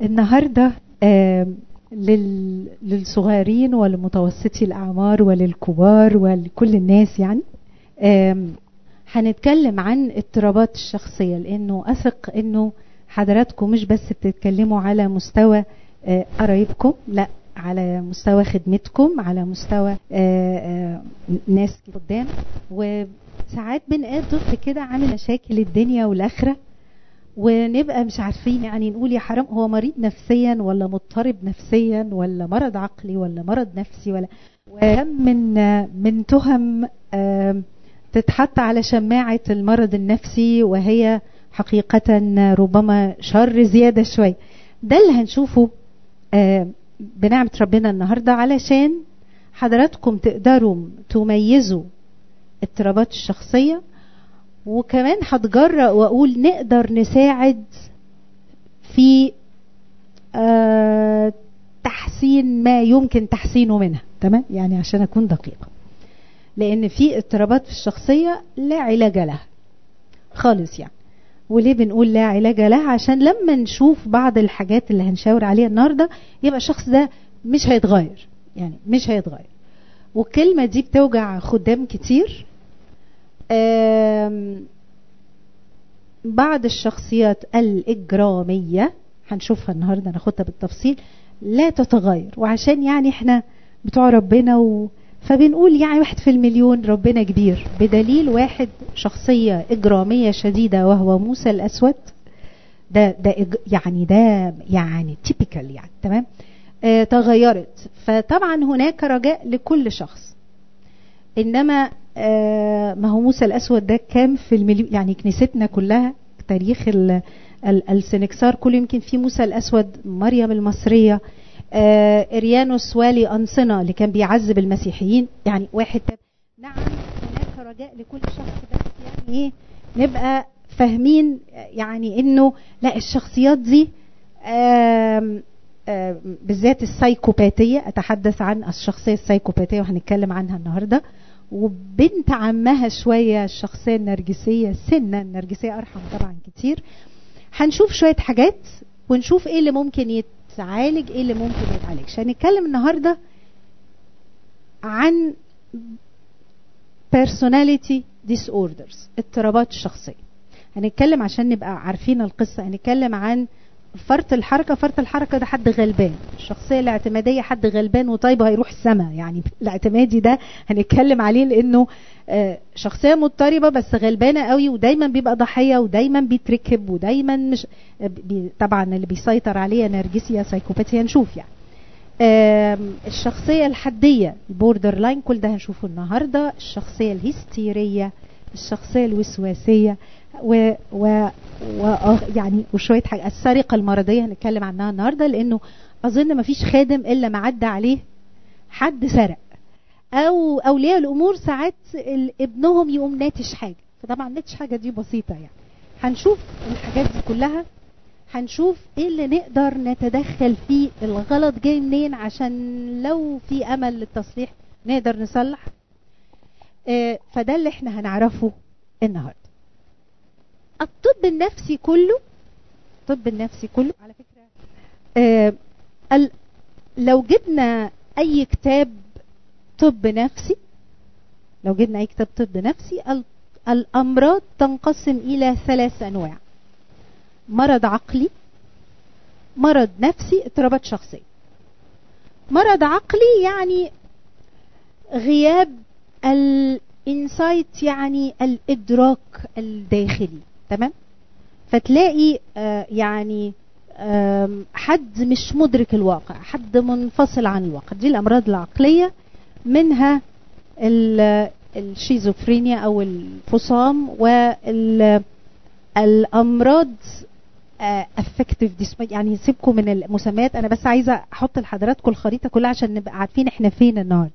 النهارده آم، لل- للصغيرين ولمتوسطي الاعمار وللكبار ولكل الناس يعني آم، هنتكلم عن اضطرابات الشخصيه لانه اثق انه حضراتكم مش بس بتتكلموا على مستوى آه، قرايبكم لا على مستوى خدمتكم على مستوى آه، آه، ناس قدام وساعات بنقابل طفل كده عامل مشاكل الدنيا والاخره ونبقى مش عارفين يعني نقول يا حرام هو مريض نفسيا ولا مضطرب نفسيا ولا مرض عقلي ولا مرض نفسي ولا وكم من من تهم آم، تتحط على شماعة المرض النفسي وهي حقيقة ربما شر زيادة شوي ده اللي هنشوفه آم، بنعمة ربنا النهاردة علشان حضراتكم تقدروا تميزوا اضطرابات الشخصية وكمان هتجرأ واقول نقدر نساعد في آه، تحسين ما يمكن تحسينه منها تمام يعني عشان اكون دقيقه لان في اضطرابات في الشخصيه لا علاج لها خالص يعني وليه بنقول لا علاج لها عشان لما نشوف بعض الحاجات اللي هنشاور عليها النهارده يبقى الشخص ده مش هيتغير يعني مش هيتغير والكلمه دي بتوجع خدام كتير آم، بعض الشخصيات الإجرامية هنشوفها النهاردة ناخدها بالتفصيل لا تتغير وعشان يعني احنا بتوع ربنا و... فبنقول يعني واحد في المليون ربنا كبير بدليل واحد شخصية إجرامية شديدة وهو موسى الأسود ده ده إج- يعني ده يعني تيبيكال يعني تمام آه تغيرت فطبعا هناك رجاء لكل شخص انما آه ما هو موسى الاسود ده كام في المليون يعني كنيستنا كلها تاريخ ال ال السنكسار كله يمكن في موسى الاسود مريم المصريه آه اريانوس والي انصنه اللي كان بيعذب المسيحيين يعني واحد تاب نعم هناك رجاء لكل شخص بس يعني ايه نبقى فاهمين يعني انه لا الشخصيات دي آم آم، بالذات السايكوباتيه اتحدث عن الشخصيه السايكوباتيه وهنتكلم عنها النهارده وبنت عمها شويه الشخصيه النرجسيه سنه النرجسيه ارحم طبعا كتير هنشوف شويه حاجات ونشوف ايه اللي ممكن يتعالج ايه اللي ممكن ما يتعالجش هنتكلم النهارده عن personality disorders اضطرابات الشخصيه هنتكلم عشان نبقى عارفين القصه هنتكلم عن فرط الحركه فرط الحركه ده حد غلبان الشخصيه الاعتماديه حد غلبان وطيب هيروح السما يعني الاعتمادي ده هنتكلم عليه لانه آه، شخصيه مضطربه بس غلبانه قوي ودايما بيبقى ضحيه ودايما بيتركب ودايما مش آه، بي طبعا اللي بيسيطر عليه نرجسيا سايكوباتيا نشوف يعني آم، الشخصيه الحديه البوردر لاين كل ده هنشوفه النهارده الشخصيه الهستيريه الشخصيه الوسواسيه و, و, و يعني وشويه حاجة السرقه المرضيه هنتكلم عنها النهارده لانه اظن ما فيش خادم الا ما عدى عليه حد سرق او اولياء الامور ساعات ال- ابنهم يقوم ناتش حاجه فطبعا ناتش حاجه دي بسيطه يعني هنشوف الحاجات دي كلها هنشوف ايه اللي نقدر نتدخل فيه الغلط جاي منين عشان لو في امل للتصليح نقدر نصلح آه، فده اللي احنا هنعرفه النهارده الطب النفسي كله الطب النفسي كله على فكره آه ال- لو جبنا اي كتاب طب نفسي لو جبنا اي كتاب طب نفسي ال- الامراض تنقسم الى ثلاث انواع مرض عقلي مرض نفسي اضطرابات شخصيه مرض عقلي يعني غياب الانسايت يعني الادراك الداخلي تمام فتلاقي آه يعني آم، حد مش مدرك الواقع حد منفصل عن الواقع دي الامراض العقليه منها ال- الشيزوفرينيا او الفصام والامراض افكتيف يعني سيبكم من المسميات انا بس عايزه احط لحضراتكم الخريطه كلها عشان نبقى عارفين احنا فين النهارده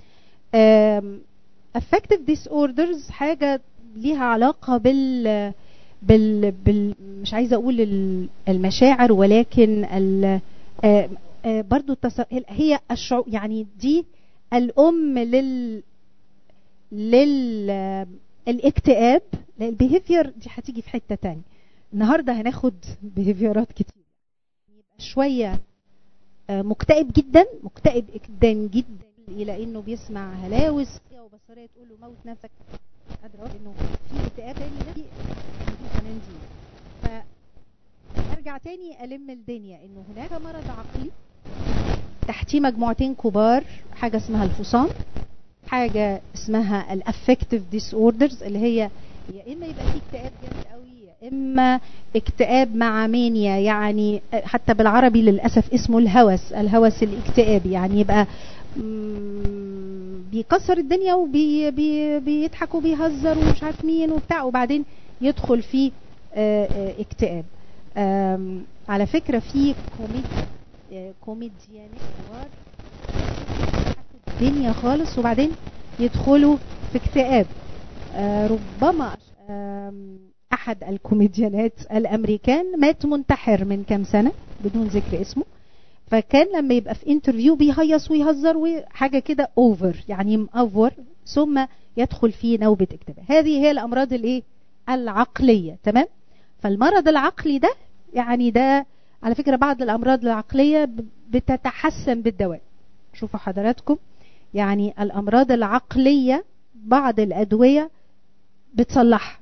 افكتيف ديس اوردرز حاجه ليها علاقه بال بال, بال مش عايزه اقول ال- المشاعر ولكن ال آه، آه، برضو التص... هي الشعور يعني دي الام لل لل آه، الاكتئاب البيهيفير دي هتيجي في حته تانية النهارده هناخد بيهيفيرات كتير يبقى شويه آه، مكتئب جدا مكتئب جدا جدا الى انه بيسمع هلاوس وبصريه تقول له موت نفسك قادره أقول انه في اكتئاب تاني ده في في كمان دي فارجع تاني الم الدنيا انه هناك مرض عقلي تحتيه مجموعتين كبار حاجه اسمها الفصام حاجه اسمها الافكتيف ديس اوردرز اللي هي يا اما يبقى في اكتئاب جامد قوي يا اما اكتئاب مع مانيا يعني حتى بالعربي للاسف اسمه الهوس الهوس الاكتئابي يعني يبقى مم، بيكسر الدنيا وبيضحك وبيهزر ومش عارف مين وبتاع وبعدين يدخل في آه، آه، اكتئاب آم، على فكرة في كوميديا آه، كوميديانات كبار الدنيا خالص وبعدين يدخلوا في اكتئاب آه، ربما آم، احد الكوميديانات الامريكان مات منتحر من كام سنه بدون ذكر اسمه فكان لما يبقى في انترفيو بيهيص ويهزر وحاجه كده اوفر يعني مأفور ثم يدخل في نوبه اكتئاب هذه هي الامراض الايه العقليه تمام فالمرض العقلي ده يعني ده على فكره بعض الامراض العقليه ب- بتتحسن بالدواء شوفوا حضراتكم يعني الامراض العقليه بعض الادويه بتصلحها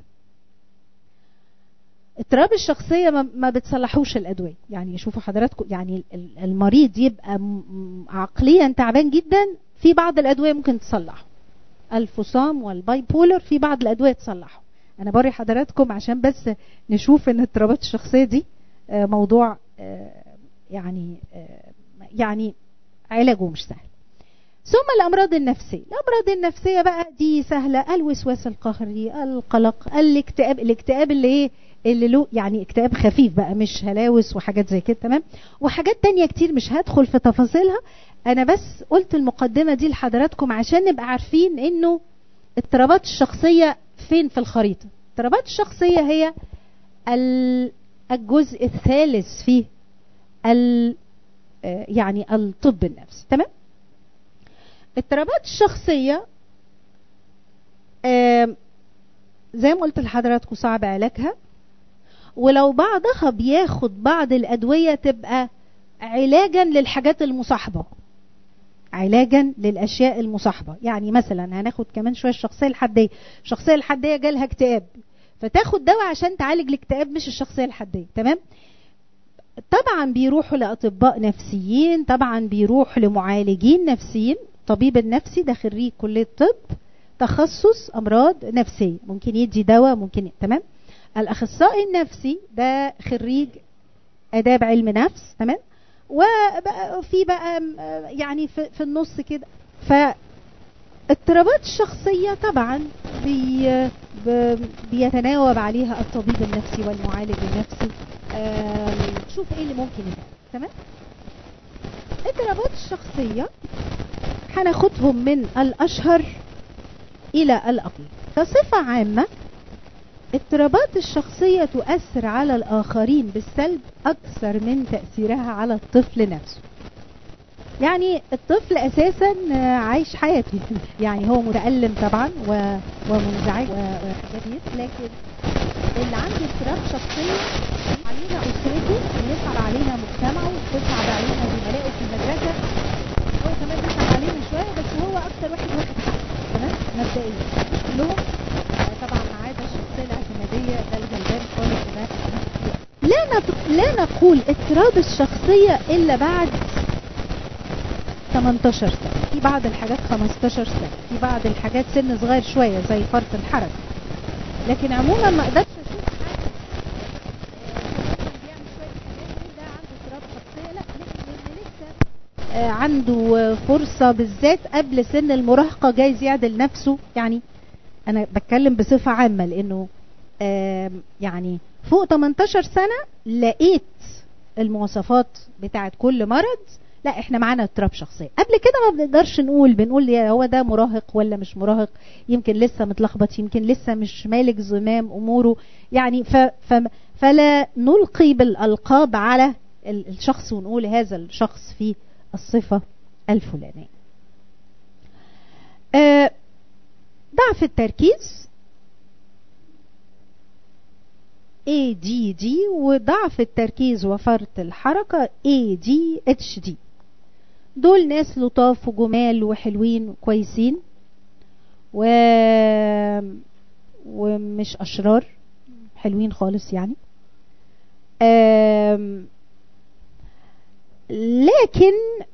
اضطراب الشخصية ما- ما بتصلحوش الأدوية يعني شوفوا حضراتكم يعني ال- المريض يبقى م- م- عقليا تعبان جدا في بعض الأدوية ممكن تصلحه الفصام والباي بولر في بعض الأدوية تصلحه أنا بوري حضراتكم عشان بس نشوف إن اضطرابات الشخصية دي آه، موضوع آه، يعني آه، يعني علاجه مش سهل ثم الامراض النفسيه الامراض النفسيه بقى دي سهله الوسواس القهري القلق الاكتئاب الاكتئاب اللي ايه اللي له يعني اكتئاب خفيف بقى مش هلاوس وحاجات زي كده تمام وحاجات تانية كتير مش هدخل في تفاصيلها انا بس قلت المقدمه دي لحضراتكم عشان نبقى عارفين انه اضطرابات الشخصيه فين في الخريطه اضطرابات الشخصيه هي ال- الجزء الثالث في ال آه، يعني الطب النفسي تمام اضطرابات الشخصية آم، زي ما قلت لحضراتكم صعب علاجها ولو بعضها بياخد بعض الأدوية تبقى علاجا للحاجات المصاحبة علاجا للأشياء المصاحبة يعني مثلا هناخد كمان شوية الشخصية الحدية الشخصية الحدية جالها اكتئاب فتاخد دواء عشان تعالج الاكتئاب مش الشخصية الحدية تمام طبعا بيروحوا لأطباء نفسيين طبعا بيروح لمعالجين نفسيين الطبيب النفسي ده خريج كلية طب تخصص أمراض نفسية ممكن يدي دواء ممكن تمام الأخصائي النفسي ده خريج آداب علم نفس تمام وبقى في بقى م- يعني في, في النص كده فاضطرابات الشخصية طبعا بي ب- بيتناوب عليها الطبيب النفسي والمعالج النفسي آم، شوف ايه اللي ممكن يبقى تمام اضطرابات الشخصية هناخدهم من الأشهر إلى الأقل كصفة عامة اضطرابات الشخصية تؤثر على الآخرين بالسلب أكثر من تأثيرها على الطفل نفسه يعني الطفل أساسا آه، عايش حياته يعني هو متألم طبعا و- ومنزعج و- وحاجات دي لكن اللي عنده اضطراب شخصية علينا أسرته بيصعب علينا مجتمعه بيصعب علينا زملائه في المدرسة هو كمان بيصعب علينا شوية بس هو أكتر واحد واخد حقه تمام مبدئيا مش كلهم آه، طبعا ما عدا الشخصية الاعتمادية ده الغلبان خالص ده لا نط- لا نقول اضطراب الشخصية إلا بعد 18 سنة في بعض الحاجات 15 سنة في بعض الحاجات سن صغير شوية زي فرط الحركة لكن عموما ما اقدرش اشوف حد آه، بيعمل شوية حاجات ده عنده اضطراب شخصية لا لكن اللي لسه آه، عنده آه، فرصة بالذات قبل سن المراهقة جايز يعدل نفسه يعني انا بتكلم بصفة عامة لانه آم، يعني فوق 18 سنة لقيت المواصفات بتاعت كل مرض لا احنا معانا اضطراب شخصيه قبل كده ما بنقدرش نقول بنقول يا هو ده مراهق ولا مش مراهق يمكن لسه متلخبط يمكن لسه مش مالك زمام اموره يعني ف ف فلا نلقي بالالقاب على ال- الشخص ونقول هذا الشخص فيه الصفه الفلانيه آه، ضعف التركيز ADD وضعف التركيز وفرط الحركة ADHD دول ناس لطاف وجمال وحلوين وكويسين و... ومش أشرار حلوين خالص يعني أم... لكن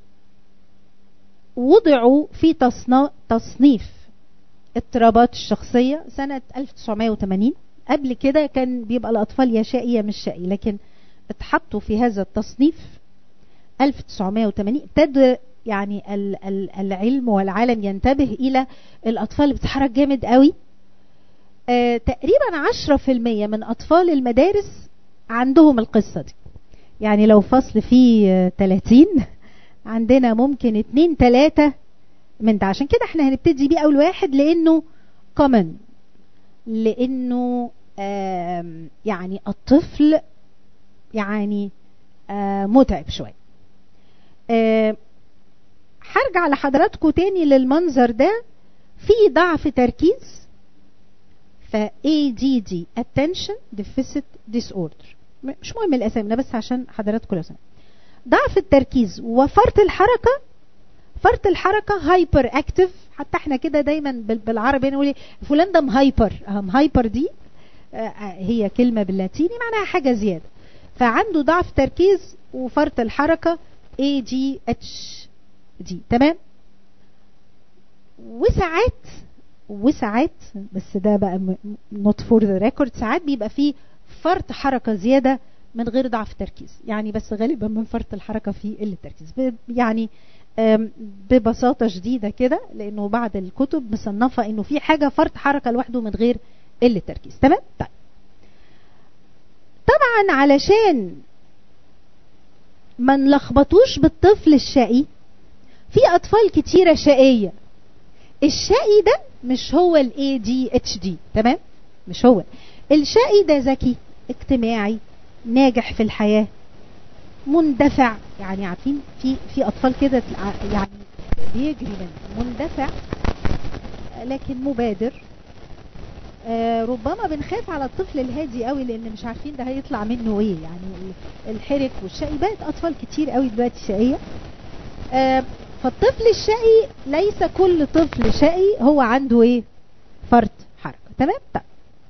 وضعوا في تصنا... تصنيف اضطرابات الشخصية سنة 1980 قبل كده كان بيبقى الأطفال يا شقي يا مش شقي لكن اتحطوا في هذا التصنيف 1980 ابتدى يعني العلم والعالم ينتبه إلى الأطفال اللي بتتحرك جامد قوي آه تقريبا 10% من أطفال المدارس عندهم القصة دي يعني لو فصل فيه 30 عندنا ممكن 2 3 من ده عشان كده احنا هنبتدي بيه اول واحد لانه common لانه يعني الطفل يعني متعب شويه هرجع لحضراتكم تاني للمنظر ده في ضعف تركيز ف ADD Attention Deficit Disorder مش مهم الاسامي بس عشان حضراتكم لو سمحت ضعف التركيز وفرط الحركه فرط الحركه هايبر اكتف حتى احنا كده دايما بالعربي نقول فلان ده مهايبر مهايبر دي هي كلمه باللاتيني معناها حاجه زياده فعنده ضعف تركيز وفرط الحركه ADHD تمام وساعات وساعات بس ده بقى نوت فور ذا ريكورد ساعات بيبقى فيه فرط حركه زياده من غير ضعف تركيز يعني بس غالبا من فرط الحركه في قله التركيز يعني ببساطه شديده كده لانه بعض الكتب مصنفه انه في حاجه فرط حركه لوحده من غير قله تركيز تمام طيب طبعا علشان ما نلخبطوش بالطفل الشقي في اطفال كتيره شقيه الشقي ده مش هو ال ADHD تمام مش هو الشقي ده ذكي اجتماعي ناجح في الحياة مندفع يعني عارفين في في اطفال كده يعني بيجري من مندفع لكن مبادر آه ربما بنخاف على الطفل الهادي قوي لان مش عارفين ده هيطلع منه ايه يعني الحرك والشقي بقت اطفال كتير قوي دلوقتي شقيه آه فالطفل الشقي ليس كل طفل شقي هو عنده ايه فرط حركه تمام طيب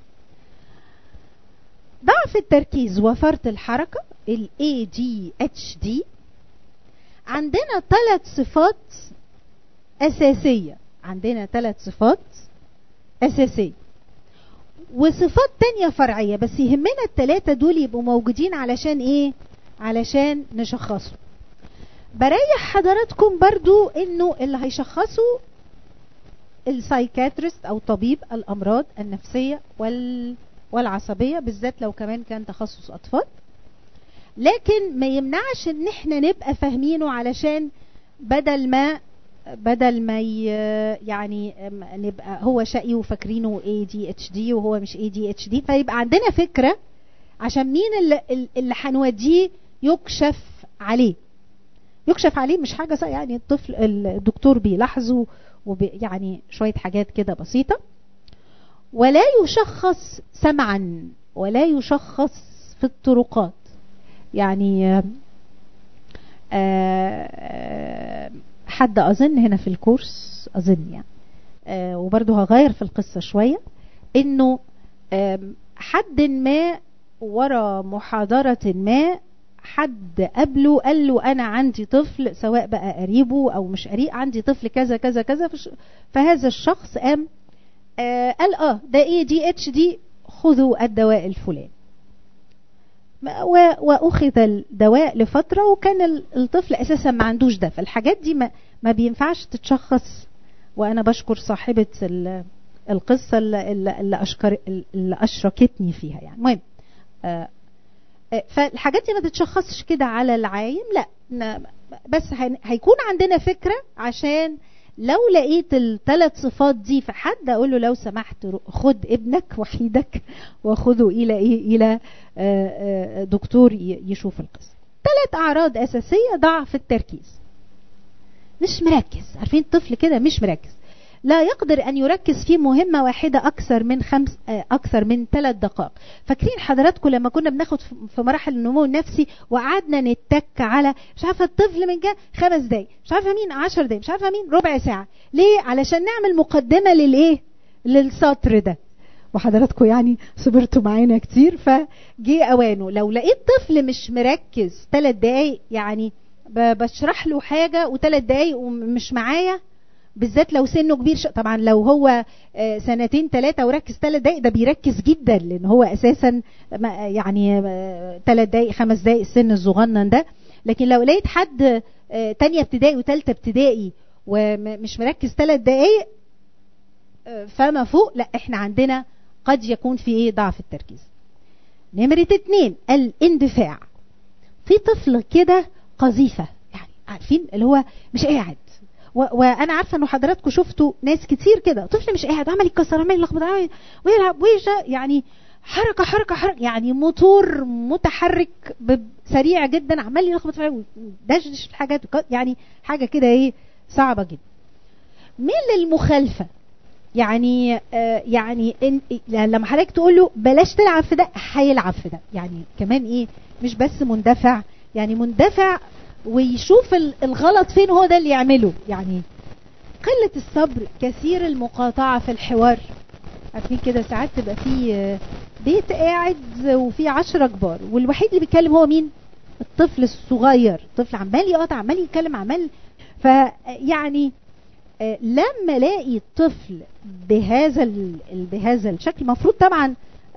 ضعف التركيز وفرط الحركة ال ADHD عندنا ثلاث صفات أساسية عندنا ثلاث صفات أساسية وصفات تانية فرعية بس يهمنا الثلاثة دول يبقوا موجودين علشان ايه علشان نشخصه بريح حضراتكم برضو انه اللي هيشخصوا السايكاتريست او طبيب الامراض النفسية وال والعصبيه بالذات لو كمان كان تخصص اطفال لكن ما يمنعش ان احنا نبقى فاهمينه علشان بدل ما بدل ما يعني نبقى هو شقي وفاكرينه ADHD وهو مش ADHD فيبقى عندنا فكره عشان مين اللي, اللي هنوديه يكشف عليه يكشف عليه مش حاجه يعني الطفل الدكتور بيلاحظه يعني شويه حاجات كده بسيطه ولا يشخص سمعا ولا يشخص في الطرقات يعني حد اظن هنا في الكورس اظن يعني وبرضه هغير في القصه شويه انه حد ما ورا محاضره ما حد قبله قال له انا عندي طفل سواء بقى قريبه او مش قريب عندي طفل كذا كذا كذا فهذا الشخص قام آه قال اه ده ايه دي اتش دي خذوا الدواء الفلاني واخذ الدواء لفتره وكان الطفل اساسا ما عندوش ده فالحاجات دي ما, ما بينفعش تتشخص وانا بشكر صاحبه القصه اللي, اللي, أشكر اللي اشركتني فيها يعني المهم آه فالحاجات دي ما تتشخصش كده على العايم لا بس هيكون عندنا فكره عشان لو لقيت الثلاث صفات دي في حد اقول له لو سمحت خد ابنك وحيدك وخذه الى ايه الى دكتور يشوف القصه ثلاث اعراض اساسيه ضعف التركيز مش مركز عارفين الطفل كده مش مركز لا يقدر ان يركز في مهمه واحده اكثر من خمس آه، اكثر من ثلاث دقائق فاكرين حضراتكم لما كنا بناخد في مراحل النمو النفسي وقعدنا نتك على مش عارفه الطفل من جه خمس دقايق مش عارفه مين عشر دقايق مش عارفه مين ربع ساعه ليه علشان نعمل مقدمه للايه للسطر ده وحضراتكم يعني صبرتوا معانا كتير فجي اوانه لو لقيت طفل مش مركز ثلاث دقايق يعني بشرح له حاجه وثلاث دقايق ومش معايا بالذات لو سنه كبير طبعا لو هو آه، سنتين ثلاثة وركز ثلاث دقايق ده بيركز جدا لأن هو أساسا يعني ثلاث دقايق خمس دقايق السن الصغنن ده لكن لو لقيت حد آه، تانية ابتدائي وثالثة ابتدائي ومش مركز ثلاث دقايق آه، فما فوق لا احنا عندنا قد يكون في ايه ضعف التركيز نمرة اتنين الاندفاع في طفل كده قذيفة يعني عارفين اللي هو مش قاعد وانا عارفه انه حضراتكم شفتوا ناس كتير كده طفل مش قاعد عمال يكسر عمال يلخبط عمال ويلعب ويجا يعني حركه حركه حركه يعني موتور متحرك سريع جدا عمال يلخبط دشدش في حاجات يعني حاجه كده ايه صعبه جدا مين للمخالفه يعني آه يعني إن لما حضرتك تقول له بلاش تلعب في ده هيلعب في ده يعني كمان ايه مش بس مندفع يعني مندفع ويشوف الغلط فين هو ده اللي يعمله يعني قلة الصبر كثير المقاطعة في الحوار عارفين كده ساعات تبقى في آه، بيت قاعد وفي عشرة كبار والوحيد اللي بيتكلم هو مين الطفل الصغير الطفل عمال يقطع عمال يتكلم عمال فيعني آه، لما الاقي طفل بهذا بهذا الشكل المفروض طبعا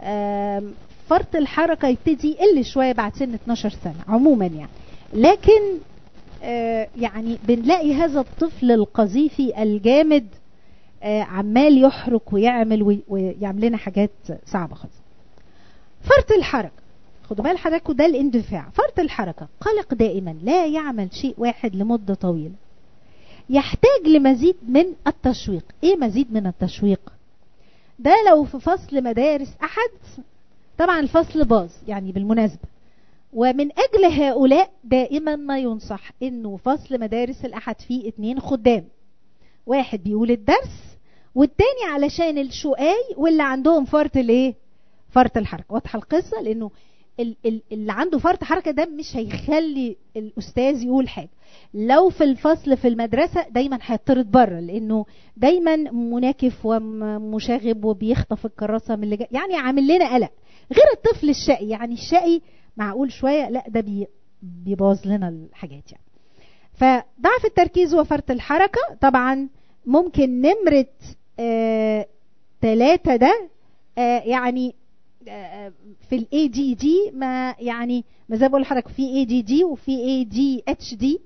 فرط الحركه يبتدي يقل شويه بعد سن 12 سنه عموما يعني لكن آه، يعني بنلاقي هذا الطفل القذيفي الجامد آه، عمال يحرك ويعمل ويعمل لنا حاجات صعبه خالص فرط الحركه خدوا بال حضراتكم ده الاندفاع فرط الحركه قلق دائما لا يعمل شيء واحد لمده طويله يحتاج لمزيد من التشويق ايه مزيد من التشويق ده لو في فصل مدارس احد طبعا الفصل باظ يعني بالمناسبه ومن اجل هؤلاء دائما ما ينصح انه فصل مدارس الاحد فيه اتنين خدام واحد بيقول الدرس والتاني علشان الشقاي واللي عندهم فرط الايه فرط الحركه واضحه القصه لانه اللي عنده فرط حركه ده مش هيخلي الاستاذ يقول حاجه لو في الفصل في المدرسه دايما هيطرد بره لانه دايما مناكف ومشاغب وبيخطف الكراسه من اللي جاي يعني عامل لنا قلق غير الطفل الشقي يعني الشقي معقول شويه لا ده بي بيبوظ لنا الحاجات يعني فضعف التركيز وفرط الحركه طبعا ممكن نمره آه ثلاثة ده آه يعني آه في الاي دي دي ما يعني ما زي بقول لحضرتك في اي دي دي وفي اي دي اتش دي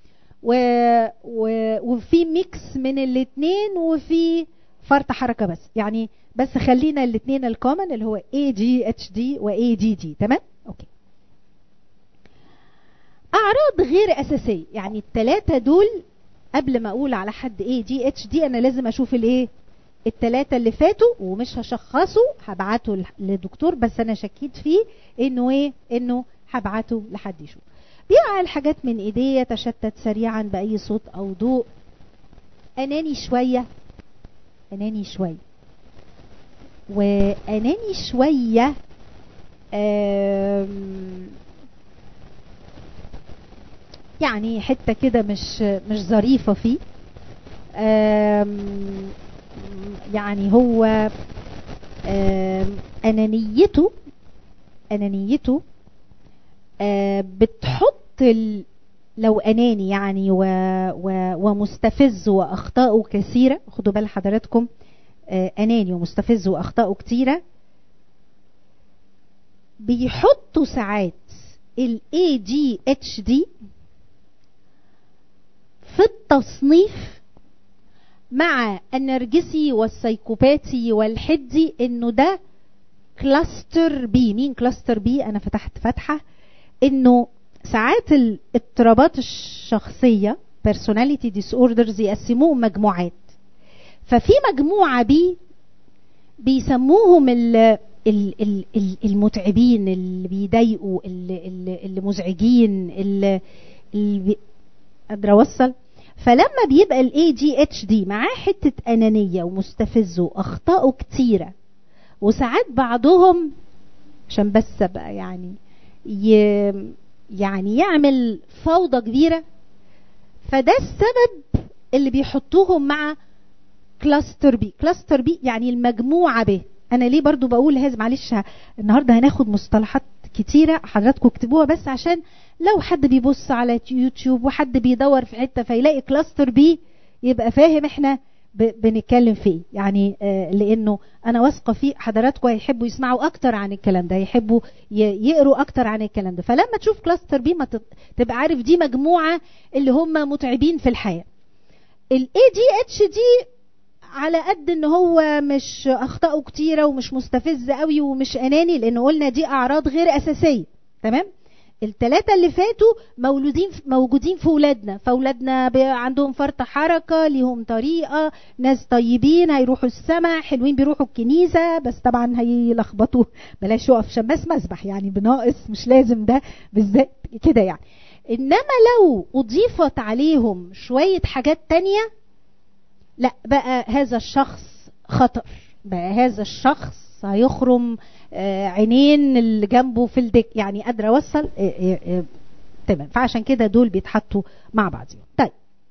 وفي ميكس من الاثنين وفي فرط حركه بس يعني بس خلينا الاثنين الكومن اللي هو اي جي اتش دي واي دي دي تمام اوكي اعراض غير اساسيه يعني الثلاثه دول قبل ما اقول على حد ايه دي اتش دي انا لازم اشوف الايه الثلاثه اللي فاتوا ومش هشخصه هبعته لدكتور بس انا شكيت فيه انه ايه انه هبعته لحد يشوف بيقع الحاجات من ايديه يتشتت سريعا باي صوت او ضوء اناني شويه اناني شويه واناني شويه يعني حته كده مش مش ظريفه فيه يعني هو انانيته انانيته بتحط لو اناني يعني و و ومستفز واخطائه كثيره خدوا بال حضراتكم اناني ومستفز واخطائه كثيره بيحطوا ساعات ال ADHD في التصنيف مع النرجسي والسيكوباتي والحدي انه ده كلاستر بي مين كلاستر بي انا فتحت فتحه انه ساعات الاضطرابات الشخصيه personality disorders يقسموهم مجموعات ففي مجموعه بي بيسموهم ال المتعبين اللي بيضايقوا اللي, اللي مزعجين اللي, اللي قادره اوصل فلما بيبقى الاي دي اتش دي معاه حته انانيه ومستفز واخطائه كتيره وساعات بعضهم عشان بس بقى يعني ي... يعني يعمل فوضى كبيره فده السبب اللي بيحطوهم مع كلاستر بي كلاستر بي يعني المجموعه ب انا ليه برضو بقول هذا معلش النهارده هناخد مصطلحات كتيره حضراتكم اكتبوها بس عشان لو حد بيبص على يوتيوب وحد بيدور في حته فيلاقي كلاستر بي يبقى فاهم احنا بنتكلم فيه يعني آه لانه انا واثقه في حضراتكم هيحبوا يسمعوا اكتر عن الكلام ده هيحبوا يقروا اكتر عن الكلام ده فلما تشوف كلاستر بي ما تبقى عارف دي مجموعه اللي هم متعبين في الحياه الاي دي اتش دي على قد ان هو مش اخطائه كتيره ومش مستفز قوي ومش اناني لان قلنا دي اعراض غير اساسيه تمام الثلاثة اللي فاتوا مولودين موجودين في ولادنا فاولادنا عندهم فرط حركة ليهم طريقة ناس طيبين هيروحوا السماء حلوين بيروحوا الكنيسة بس طبعا هيلخبطوا بلاش يقف شماس مسبح يعني بناقص مش لازم ده بالذات كده يعني انما لو اضيفت عليهم شوية حاجات تانية لا بقى هذا الشخص خطر بقى هذا الشخص هيخرم عينين اللي جنبه في الدك يعني قادره اوصل تمام فعشان كده دول بيتحطوا مع بعضهم طيب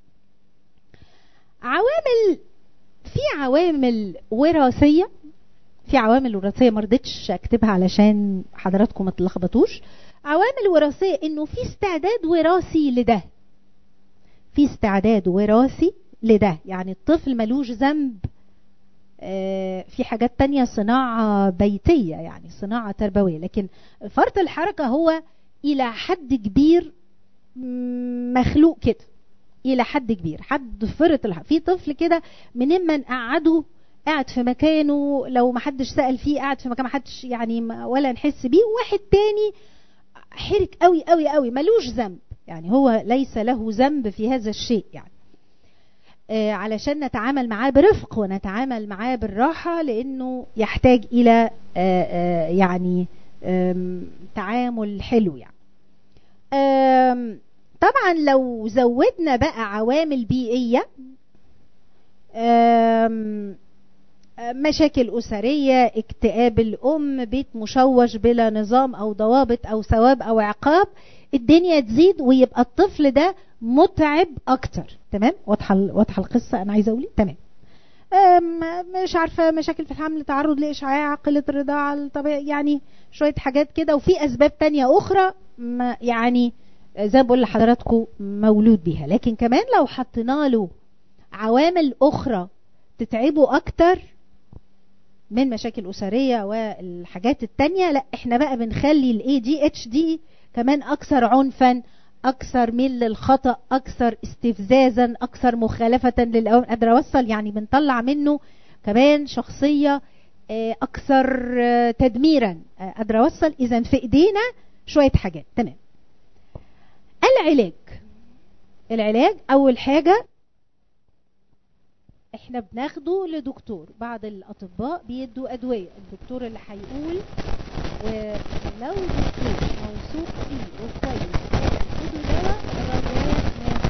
عوامل في عوامل وراثيه في عوامل وراثيه ما رضيتش اكتبها علشان حضراتكم ما تلخبطوش عوامل وراثيه انه في استعداد وراثي لده في استعداد وراثي لده يعني الطفل ملوش ذنب في حاجات تانية صناعة بيتية يعني صناعة تربوية لكن فرط الحركة هو إلى حد كبير مخلوق كده إلى حد كبير حد فرط الحركة في طفل كده من ما نقعده قاعد في مكانه لو ما حدش سأل فيه قاعد في مكان ما حدش يعني ولا نحس بيه وواحد تاني حرك قوي قوي قوي ملوش ذنب يعني هو ليس له ذنب في هذا الشيء يعني آه علشان نتعامل معاه برفق ونتعامل معاه بالراحة لأنه يحتاج إلى آه آه يعني تعامل حلو يعني طبعا لو زودنا بقى عوامل بيئية مشاكل أسرية اكتئاب الأم بيت مشوش بلا نظام أو ضوابط أو ثواب أو عقاب الدنيا تزيد ويبقى الطفل ده متعب اكتر تمام واضحه واضحه القصه انا عايزه اقول تمام مش عارفه مشاكل في الحمل تعرض لاشعاع قله الرضاعه الطبيعي يعني شويه حاجات كده وفي اسباب تانية اخرى ما يعني زي ما بقول لحضراتكم مولود بيها لكن كمان لو حطينا له عوامل اخرى تتعبه اكتر من مشاكل اسريه والحاجات التانية لا احنا بقى بنخلي الاي دي اتش دي كمان اكثر عنفا اكثر ميل للخطا اكثر استفزازا اكثر مخالفه للاوامر قادره اوصل يعني بنطلع منه كمان شخصيه اكثر تدميرا قادره اوصل اذا في ايدينا شويه حاجات تمام العلاج العلاج اول حاجه احنا بناخده لدكتور بعض الاطباء بيدوا ادويه الدكتور اللي هيقول اه لو دكتور موثوق فيه وكويس خدوا دواء الراجل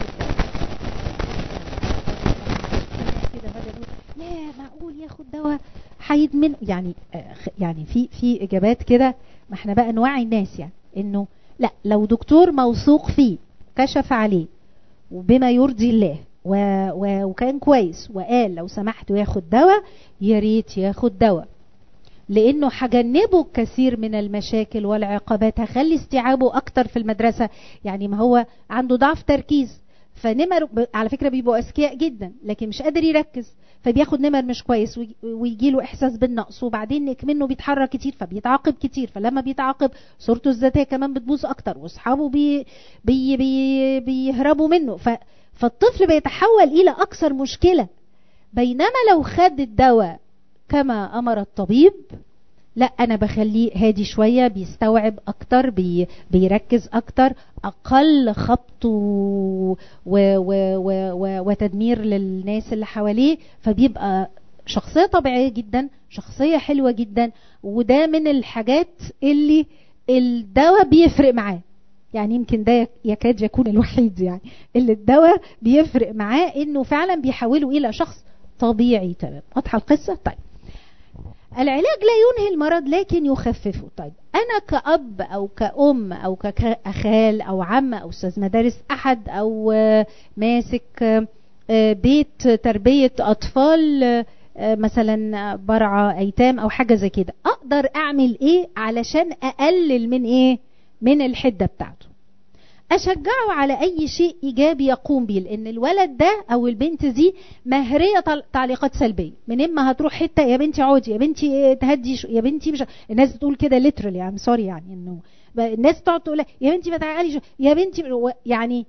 كده بدأ يا معقول ياخد دواء هيدمن يعني اه يعني في في اجابات كده ما احنا بقى نوعي الناس يعني انه لا لو دكتور موثوق فيه كشف عليه وبما يرضي الله و... و... وكان كويس وقال لو سمحت ياخد دواء يا ريت ياخد دواء لانه هجنبه الكثير من المشاكل والعقبات هخلي استيعابه اكتر في المدرسه يعني ما هو عنده ضعف تركيز فنمر على فكره بيبقوا اذكياء جدا لكن مش قادر يركز فبياخد نمر مش كويس ويجي له احساس بالنقص وبعدين منه بيتحرك كتير فبيتعاقب كتير فلما بيتعاقب صورته الذاتيه كمان بتبوظ اكتر واصحابه بي بي بي بيهربوا منه ف فالطفل بيتحول الى اكثر مشكله بينما لو خد الدواء كما امر الطبيب لا انا بخليه هادي شويه بيستوعب اكتر بي بيركز اكتر اقل خبط و و و و وتدمير للناس اللي حواليه فبيبقى شخصيه طبيعيه جدا شخصيه حلوه جدا وده من الحاجات اللي الدواء بيفرق معاه يعني يمكن ده يكاد يكون الوحيد يعني اللي الدواء بيفرق معاه انه فعلا بيحوله الى شخص طبيعي تمام واضحه القصه طيب العلاج لا ينهي المرض لكن يخففه طيب انا كأب او كأم او كأخال او عم او استاذ مدارس احد او ماسك بيت تربية اطفال مثلا برعى ايتام او حاجة زي كده اقدر اعمل ايه علشان اقلل من ايه من الحدة بتاعته اشجعه على اي شيء ايجابي يقوم به لان الولد ده او البنت دي مهريه تعليقات سلبيه من اما هتروح حته يا بنتي عودي يا بنتي تهدي يا بنتي مش الناس بتقول كده ليترال يعني سوري يعني انه الناس تقعد تقول يا بنتي ما تعالي يا بنتي يعني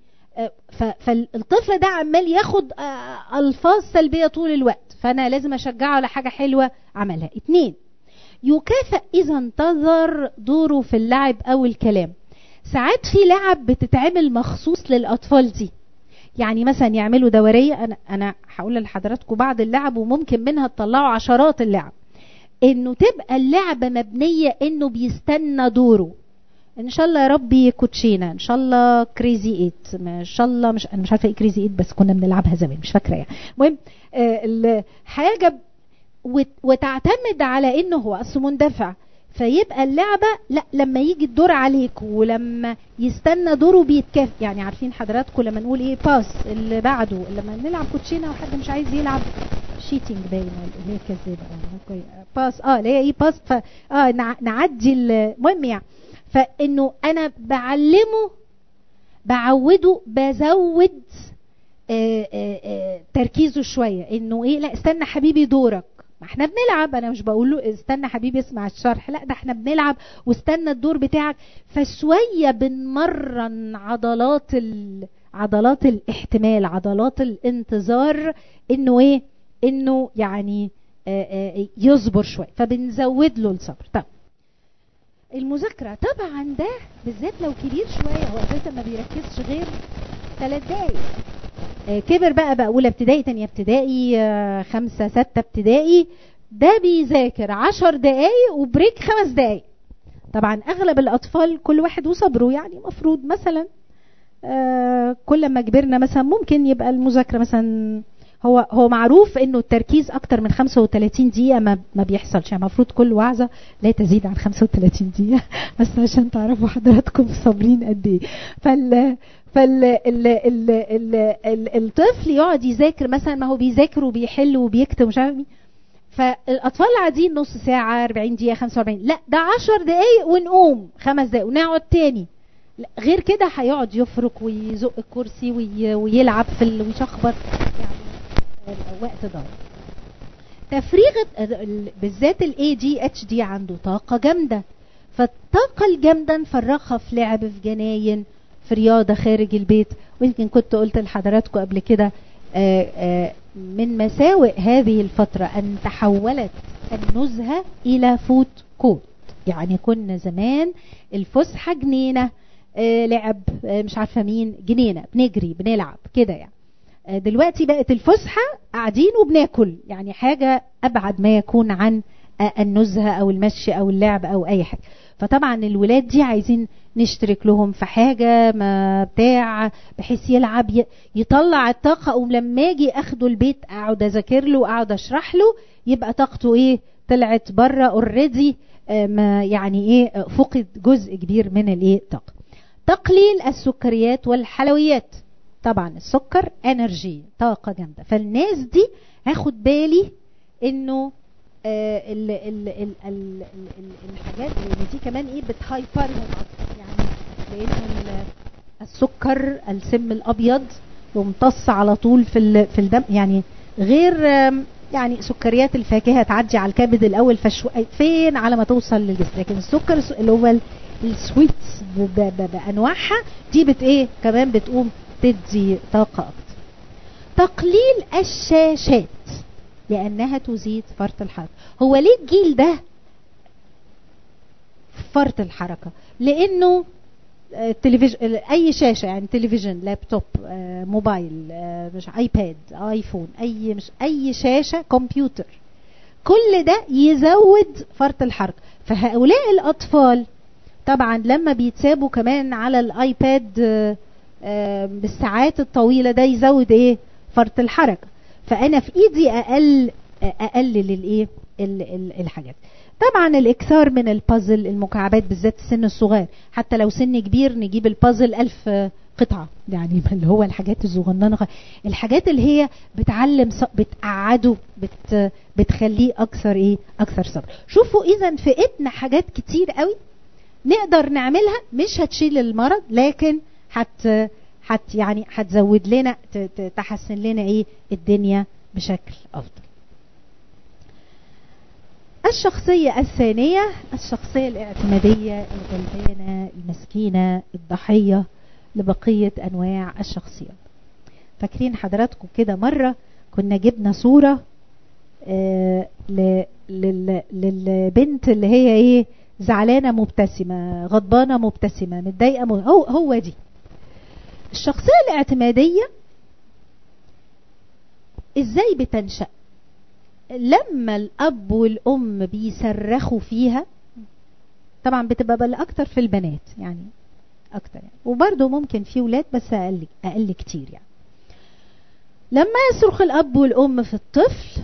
فالطفل ده عمال ياخد الفاظ سلبيه طول الوقت فانا لازم اشجعه على حاجه حلوه عملها اتنين يكافئ اذا انتظر دوره في اللعب او الكلام ساعات في لعب بتتعمل مخصوص للاطفال دي يعني مثلا يعملوا دوريه انا انا هقول لحضراتكم بعض اللعب وممكن منها تطلعوا عشرات اللعب انه تبقى اللعبه مبنيه انه بيستنى دوره ان شاء الله يا ربي كوتشينا ان شاء الله كريزي ايت ان شاء الله مش انا مش عارفه ايه كريزي ايت بس كنا بنلعبها زمان مش فاكره يعني المهم آه حاجه وتعتمد على انه هو اصله مندفع فيبقى اللعبة لا لما يجي الدور عليك ولما يستنى دوره بيتكافئ يعني عارفين حضراتكم لما نقول ايه باس اللي بعده لما نلعب كوتشينه وحد مش عايز يلعب شيتنج باين اللي هي كذابه باس اه اللي هي ايه باس ف اه نعدي المهم يعني فانه انا بعلمه بعوده بزود آآ آآ تركيزه شويه انه ايه لا استنى حبيبي دورك ما احنا بنلعب انا مش بقول له استنى حبيبي اسمع الشرح لا ده احنا بنلعب واستنى الدور بتاعك فشويه بنمرن عضلات ال... عضلات الاحتمال عضلات الانتظار انه ايه انه يعني آآ آآ يصبر شويه فبنزود له الصبر طب المذاكره طبعا ده بالذات لو كبير شويه هو اساسا ما بيركزش غير ثلاث دقايق كبر بقى بقى اولى ابتدائي تانية ابتدائي خمسة ستة ابتدائي ده بيذاكر عشر دقايق وبريك خمس دقايق طبعا اغلب الاطفال كل واحد وصبره يعني مفروض مثلا كل ما كبرنا مثلا ممكن يبقى المذاكره مثلا هو هو معروف انه التركيز اكتر من 35 دقيقه ما ما بيحصلش يعني المفروض كل وعظه لا تزيد عن 35 دقيقه بس عشان تعرفوا حضراتكم صابرين قد ايه فال فال ال ال ال ال الطفل يقعد يذاكر مثلا ما هو بيذاكر وبيحل وبيكتب مش عارف فالاطفال قاعدين نص ساعه 40 دقيقه 45 لا ده 10 دقائق ونقوم خمس دقائق ونقعد تاني غير كده هيقعد يفرك ويزق الكرسي وي ويلعب في ال... ويشخبط يعني وقت ضايع تفريغ بالذات الاي دي اتش دي عنده طاقه جامده فالطاقه الجامده نفرغها في لعب في جناين في رياضة خارج البيت ويمكن كنت قلت لحضراتكم قبل كده من مساوئ هذه الفترة أن تحولت النزهة إلى فوت كوت يعني كنا زمان الفسحة جنينة لعب مش عارفة مين جنينة بنجري بنلعب كده يعني دلوقتي بقت الفسحة قاعدين وبناكل يعني حاجة أبعد ما يكون عن النزهة أو المشي أو اللعب أو أي حاجة فطبعا الولاد دي عايزين نشترك لهم في حاجة ما بتاع بحيث يلعب يطلع الطاقة ولما اجي اخده البيت اقعد اذاكر له اقعد اشرح له يبقى طاقته ايه طلعت بره اوريدي ما يعني ايه فقد جزء كبير من الايه الطاقة تقليل السكريات والحلويات طبعا السكر انرجي طاقة جامدة فالناس دي هاخد بالي انه ال ال ال ال الحاجات اللي دي كمان ايه بتهايبرهم اكتر يعني لان السكر السم الابيض يمتص على طول في في الدم يعني غير يعني سكريات الفاكهه تعدي على الكبد الاول فشو فين على ما توصل للجسم لكن السكر اللي هو السويتس بانواعها دي بت ايه كمان بتقوم تدي طاقه اكتر تقليل الشاشات لانها تزيد فرط الحركه هو ليه الجيل ده فرط الحركه لانه التلفزيون اي شاشه يعني تلفزيون لابتوب موبايل مش ايباد ايفون اي مش اي شاشه كمبيوتر كل ده يزود فرط الحركه فهؤلاء الاطفال طبعا لما بيتسابوا كمان على الايباد آه، آه، بالساعات الطويله ده يزود ايه فرط الحركه فانا في ايدي اقل آه، اقلل الايه ال- ال- الحاجات طبعا الاكثار من البازل المكعبات بالذات السن الصغير حتى لو سن كبير نجيب البازل ألف آه، قطعة يعني اللي هو الحاجات الصغننة خ- الحاجات اللي هي بتعلم ص- بتقعده بت بتخليه أكثر إيه أكثر صبر شوفوا إذا في إيدنا حاجات كتير قوي نقدر نعملها مش هتشيل المرض لكن هت هت يعني هتزود لنا ت- ت- تحسن لنا ايه الدنيا بشكل افضل الشخصية الثانية الشخصية الاعتمادية الغلبانة المسكينة الضحية لبقية أنواع الشخصيات فاكرين حضراتكم كده مرة كنا جبنا صورة آه، ل- لل- للبنت اللي هي ايه زعلانة مبتسمة غضبانة مبتسمة متضايقة م- هو هو دي الشخصية الاعتمادية ازاي بتنشأ لما الاب والام بيصرخوا فيها طبعا بتبقى بل اكتر في البنات يعني اكتر يعني وبرده ممكن في ولاد بس اقل اقل كتير يعني لما يصرخ الاب والام في الطفل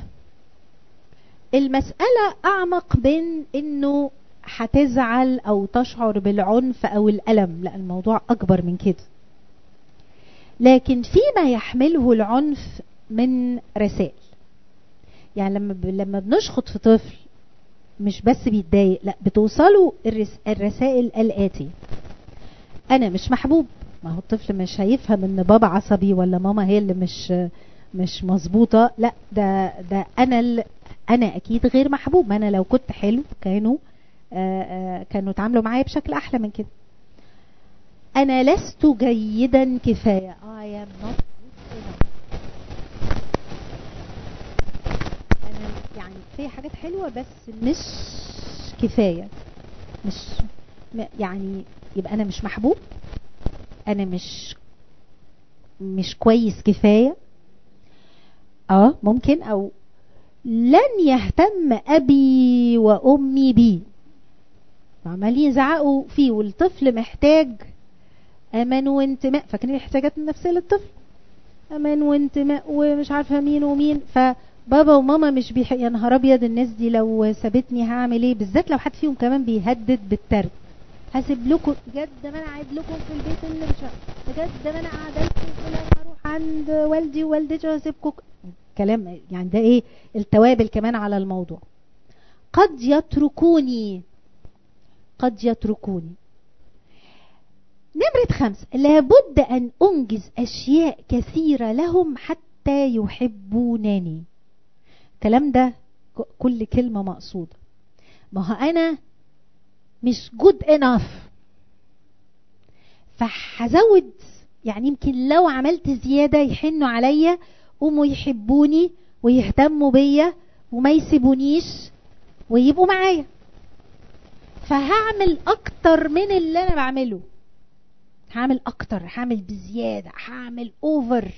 المسألة أعمق من إنه هتزعل أو تشعر بالعنف أو الألم لا الموضوع أكبر من كده لكن فيما يحمله العنف من رسائل يعني لما ب... لما بنشخط في طفل مش بس بيتضايق لا بتوصله الرس... الرسائل الآتية أنا مش محبوب ما هو الطفل مش هيفهم إن بابا عصبي ولا ماما هي اللي مش مش مظبوطة لا ده ده أنا ال... أنا أكيد غير محبوب ما أنا لو كنت حلو كانوا آآ آآ كانوا اتعاملوا معايا بشكل أحلى من كده أنا لست جيدا كفاية I am not good enough أنا يعني في حاجات حلوة بس مش كفاية مش م- يعني يبقى أنا مش محبوب أنا مش مش كويس كفاية اه ممكن او لن يهتم ابي وامي بي عمالين يزعقوا فيه والطفل محتاج امان وانتماء فاكرين الاحتياجات النفسيه للطفل امان وانتماء ومش عارفه مين ومين فبابا وماما مش بيح... يا نهار ابيض الناس دي لو سابتني هعمل ايه بالذات لو حد فيهم كمان بيهدد بالترك هسيب لكم بجد ما انا قاعد لكم في البيت اللي مش بجد ما انا قاعده لكم لما اروح عند والدي ووالدتي واسيبكم كلام يعني ده ايه التوابل كمان على الموضوع قد يتركوني قد يتركوني نمرة خمسة لابد أن أنجز أشياء كثيرة لهم حتى يحبونني الكلام ده ك- كل كلمة مقصودة ما هو أنا مش good enough فهزود يعني يمكن لو عملت زيادة يحنوا عليا قوموا يحبوني ويهتموا بيا وما يسيبونيش ويبقوا معايا فهعمل اكتر من اللي انا بعمله هعمل اكتر هعمل بزيادة هعمل اوفر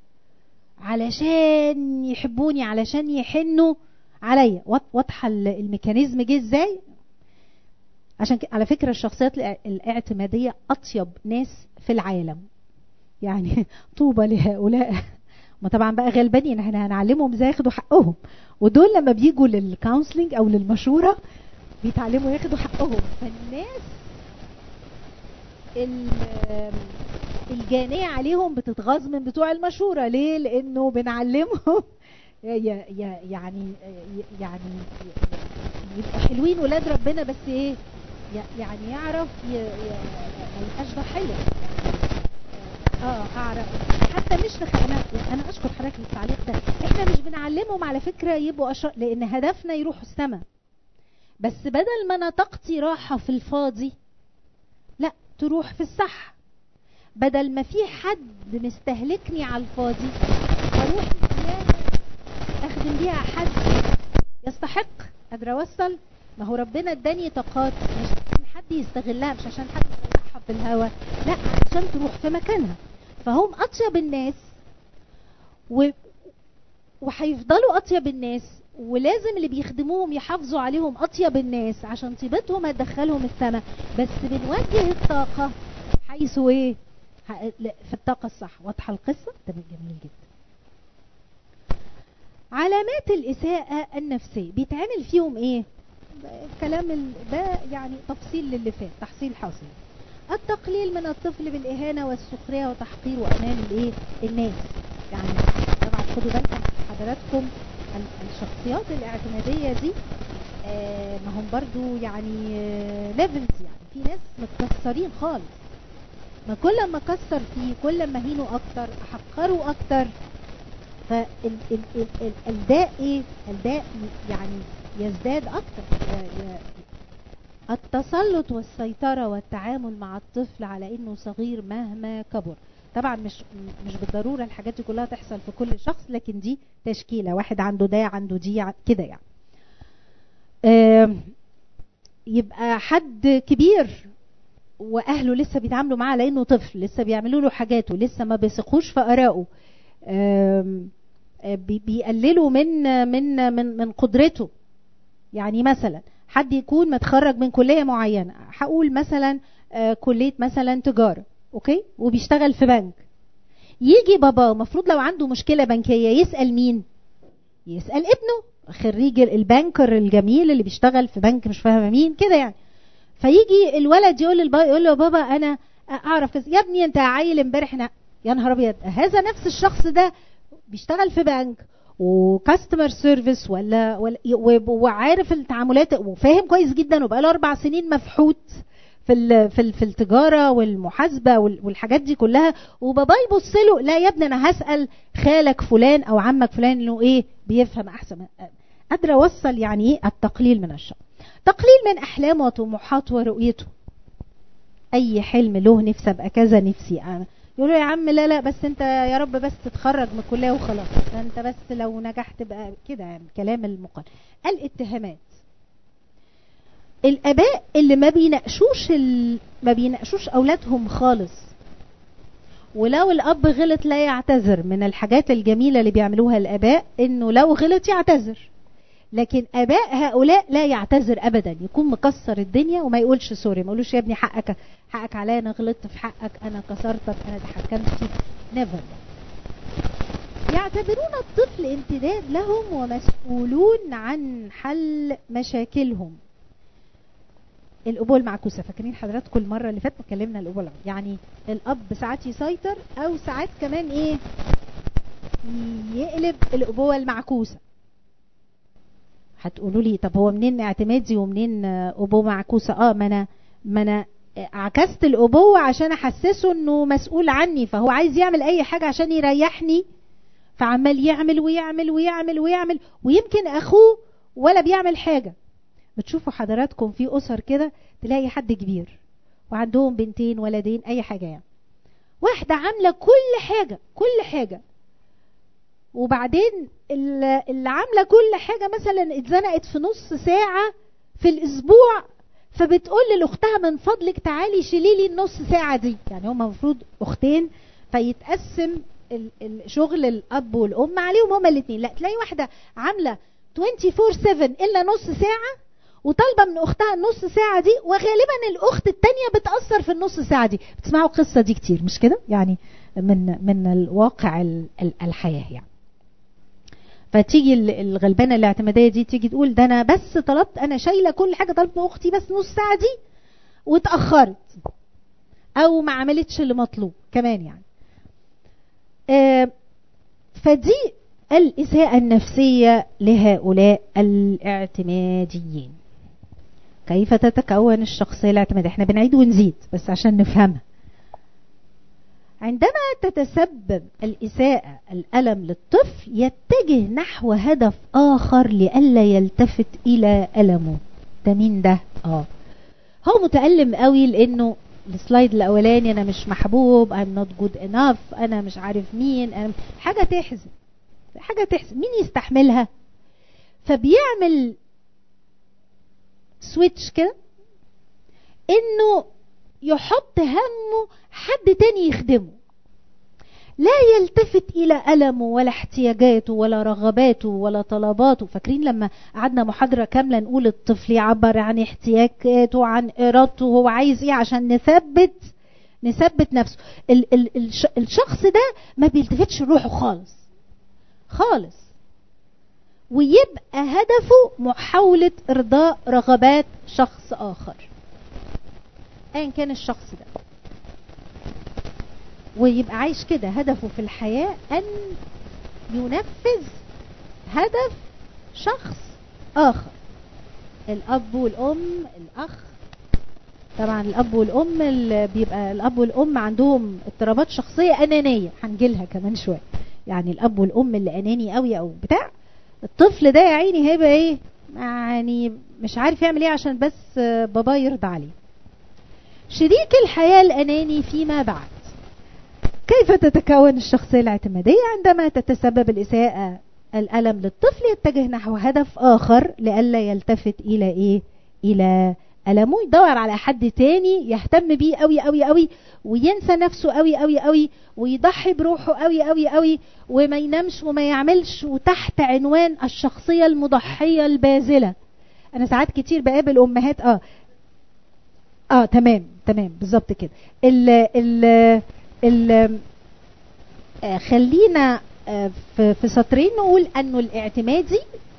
علشان يحبوني علشان يحنوا عليا واض- واضحة ال- الميكانيزم جه ازاي عشان كده على فكرة الشخصيات الإع- الاعتمادية أطيب ناس في العالم يعني طوبى لهؤلاء ما طبعا بقى غلبانين احنا هنعلمهم ازاي ياخدوا حقهم ودول لما بيجوا للكونسلنج او للمشوره بيتعلموا ياخدوا حقهم فالناس ال- الجانية عليهم بتتغاظ من بتوع المشورة ليه؟ لأنه بنعلمهم ي- ي- يعني يعني يبقوا حلوين ولاد ربنا بس ايه ي- يعني يعرف ي- ي- ما يبقاش ضحية اه اعرف حتى مش في انا انا اشكر حضرتك للتعليق ده احنا مش بنعلمهم على فكره يبقوا اشرار لان هدفنا يروحوا السما بس بدل ما انا طاقتي راحه في الفاضي لا تروح في الصح بدل ما في حد مستهلكني على الفاضي اروح زياده اخدم بيها حد يستحق قادره اوصل ما هو ربنا اداني طاقات مش عشان حد يستغلها مش عشان حد يطلعها في الهواء لا عشان تروح في مكانها فهم اطيب الناس و... وهيفضلوا اطيب الناس ولازم اللي بيخدموهم يحافظوا عليهم اطيب الناس عشان طيبتهم هتدخلهم السماء بس بنوجه الطاقه حيث ايه ح- لا، في الطاقه الصح واضحه القصه ده جميل جدا علامات الاساءه النفسيه بيتعمل فيهم ايه الكلام ال- ده يعني تفصيل للي فات تحصيل حاصل التقليل من الطفل بالاهانه والسخريه وتحقيره امام الايه الناس يعني طبعا خدوا بالكم حضراتكم ال- الشخصيات الاعتماديه دي آه، ما هم برضو يعني ليفلز يعني في ناس متكسرين خالص ما كل ما كسر فيه كل ما هينه اكتر احقره اكتر فالداء ايه الداء يعني يزداد اكتر ي- ي- التسلط والسيطرة والتعامل مع الطفل على انه صغير مهما كبر طبعا مش مش بالضرورة الحاجات دي كلها تحصل في كل شخص لكن دي تشكيلة واحد عنده ده عنده دي ع- كده يعني آم، يبقى حد كبير واهله لسه بيتعاملوا معاه لانه طفل لسه بيعملوا له حاجاته لسه ما بيثقوش في ارائه آم، آه، بي- بيقللوا من من من من قدرته يعني مثلا حد يكون متخرج من كليه معينه هقول مثلا آه، كليه مثلا تجاره اوكي وبيشتغل في بنك يجي بابا المفروض لو عنده مشكله بنكيه يسال مين يسال ابنه خريج البنكر الجميل اللي بيشتغل في بنك مش فاهمه مين كده يعني فيجي الولد يقول للبابا يقول له يا بابا انا اعرف كذا يا ابني انت عيل امبارح نا- يا نهار ابيض هذا نفس الشخص ده بيشتغل في بنك وكاستمر سيرفيس ولا, ولا و- وعارف التعاملات وفاهم كويس جدا وبقاله اربع سنين مفحوط في ال في ال في التجاره والمحاسبه وال- والحاجات دي كلها وبابا يبص له لا يا ابني انا هسال خالك فلان او عمك فلان انه ايه بيفهم احسن قادره اوصل يعني ايه التقليل من الشر تقليل من احلامه وطموحاته ورؤيته اي حلم له نفسي ابقى كذا نفسي أنا. يقولوا يا عم لا لا بس انت يا رب بس تتخرج من الكليه وخلاص ده انت بس لو نجحت بقى كده يعني كلام المقال الاتهامات الاباء اللي ما بيناقشوش ال... ما بيناقشوش اولادهم خالص ولو الاب غلط لا يعتذر من الحاجات الجميله اللي بيعملوها الاباء انه لو غلط يعتذر لكن اباء هؤلاء لا يعتذر ابدا يكون مكسر الدنيا وما يقولش سوري ما يقولوش يا ابني حقك حقك عليا انا غلطت في حقك انا كسرتك انا تحكمت فيك نيفر يعتبرون الطفل امتداد لهم ومسؤولون عن حل مشاكلهم الابوه المعكوسه فاكرين حضراتكم المره اللي فاتت اتكلمنا الابوه المعكوسة. يعني الاب ساعات يسيطر او ساعات كمان ايه يقلب الابوه المعكوسه هتقولوا لي طب هو منين اعتمادي ومنين آه، ابوه معكوسه اه ما انا ما انا عكست الابوه عشان احسسه انه مسؤول عني فهو عايز يعمل اي حاجه عشان يريحني فعمال يعمل ويعمل ويعمل ويعمل ويمكن اخوه ولا بيعمل حاجه بتشوفوا حضراتكم في اسر كده تلاقي حد كبير وعندهم بنتين ولدين اي حاجه يعني واحده عامله كل حاجه كل حاجه وبعدين اللي اللي عامله كل حاجه مثلا اتزنقت في نص ساعه في الاسبوع فبتقول لاختها من فضلك تعالي شيلي لي النص ساعه دي يعني هما المفروض اختين فيتقسم ال- ال- شغل الاب والام عليهم هما الاثنين لا تلاقي واحده عامله 24 7 الا نص ساعه وطالبه من اختها النص ساعه دي وغالبا الاخت التانية بتاثر في النص ساعه دي بتسمعوا القصه دي كتير مش كده يعني من من الواقع ال- ال- الحياه يعني فتيجي ال- الغلبانه الاعتماديه دي تيجي تقول ده انا بس طلبت انا شايله كل حاجه طلبت من اختي بس نص ساعه دي واتاخرت او ما عملتش اللي مطلوب كمان يعني آه، فدي الإساءة النفسية لهؤلاء الاعتماديين كيف تتكون الشخصية الاعتمادية احنا بنعيد ونزيد بس عشان نفهمها عندما تتسبب الإساءة الألم للطفل يتجه نحو هدف آخر لئلا يلتفت إلى ألمه ده مين ده؟ اه هو متألم قوي لأنه السلايد الأولاني أنا مش محبوب I'm not good enough أنا مش عارف مين أنا حاجة تحزن حاجة تحزن مين يستحملها؟ فبيعمل سويتش كده انه يحط همه حد تاني يخدمه لا يلتفت الى المه ولا احتياجاته ولا رغباته ولا طلباته فاكرين لما قعدنا محاضره كامله نقول الطفل يعبر عن احتياجاته عن ارادته هو عايز ايه عشان نثبت نثبت نفسه ال ال الش الشخص ده ما بيلتفتش لروحه خالص خالص ويبقى هدفه محاولة إرضاء رغبات شخص آخر أيا كان الشخص ده ويبقى عايش كده هدفه في الحياة أن ينفذ هدف شخص آخر الأب والأم الأخ طبعا الأب والأم اللي بيبقى الأب والأم عندهم اضطرابات شخصية أنانية هنجيلها كمان شوية يعني الأب والأم اللي أناني قوي أو بتاع الطفل ده يا عيني هيبقى إيه يعني مش عارف يعمل إيه عشان بس بابا يرضى عليه شريك الحياة الأناني فيما بعد كيف تتكون الشخصية الاعتمادية عندما تتسبب الإساءة الألم للطفل يتجه نحو هدف آخر لئلا يلتفت إلى إيه إلى ألمه يدور على حد تاني يهتم بيه قوي قوي قوي وينسى نفسه قوي قوي قوي ويضحي بروحه قوي قوي قوي وما ينامش وما يعملش وتحت عنوان الشخصية المضحية الباذلة أنا ساعات كتير بقابل أمهات آه اه تمام تمام بالظبط كده ال ال ال آه خلينا آه في, في سطرين نقول انه الاعتمادي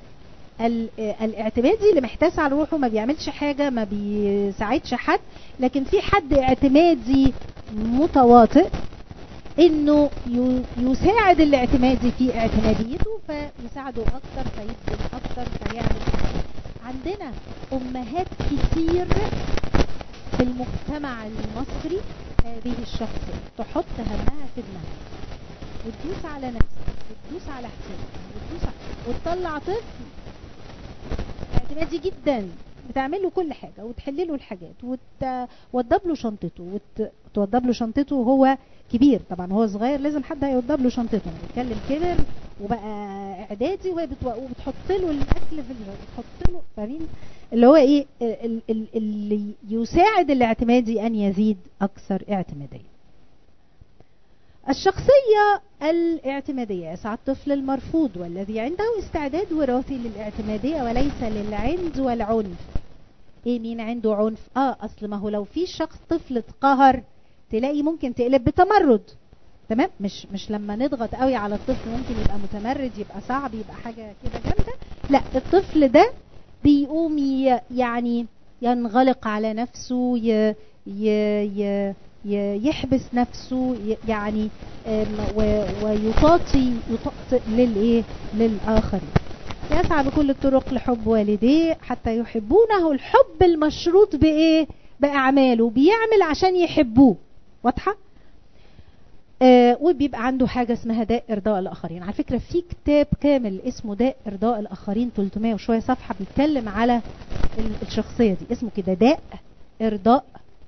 الاعتمادي اللي محتاس على روحه ما بيعملش حاجة ما بيساعدش حد لكن في حد اعتمادي متواطئ انه يساعد الاعتمادي في اعتماديته فيساعده اكتر فيبذل اكتر فيعمل عندنا امهات كتير في المجتمع المصري هذه الشخصية تحط همها في دماغها وتدوس على نفسها وتدوس على احتياجها وتدوس على... وتطلع طفل اعتمادي جدا بتعمل له كل حاجه وتحل له الحاجات وتوضب له شنطته وتوضب له شنطته وهو كبير طبعا هو صغير لازم حد هيوضب له شنطته بيتكلم كبر وبقى اعدادي وهي وبتحط له الاكل في بتحط له فاهمين اللي هو ايه اللي يساعد الاعتمادي ان يزيد اكثر اعتماديه الشخصية الاعتمادية يسعى الطفل المرفوض والذي عنده استعداد وراثي للاعتمادية وليس للعند والعنف ايه مين عنده عنف اه اصل ما هو لو في شخص طفل اتقهر تلاقي ممكن تقلب بتمرد تمام مش مش لما نضغط قوي على الطفل ممكن يبقى متمرد يبقى صعب يبقى حاجة كده جامدة لا الطفل ده بيقوم يعني ينغلق على نفسه ي ي ي يحبس نفسه يعني ويطاطي يطاطئ للايه للاخرين يسعى بكل الطرق لحب والديه حتى يحبونه الحب المشروط بايه باعماله بيعمل عشان يحبوه واضحه آه وبيبقى عنده حاجة اسمها داء إرضاء الآخرين على فكرة في كتاب كامل اسمه داء إرضاء الآخرين 300 وشوية صفحة بيتكلم على الشخصية دي اسمه كده داء إرضاء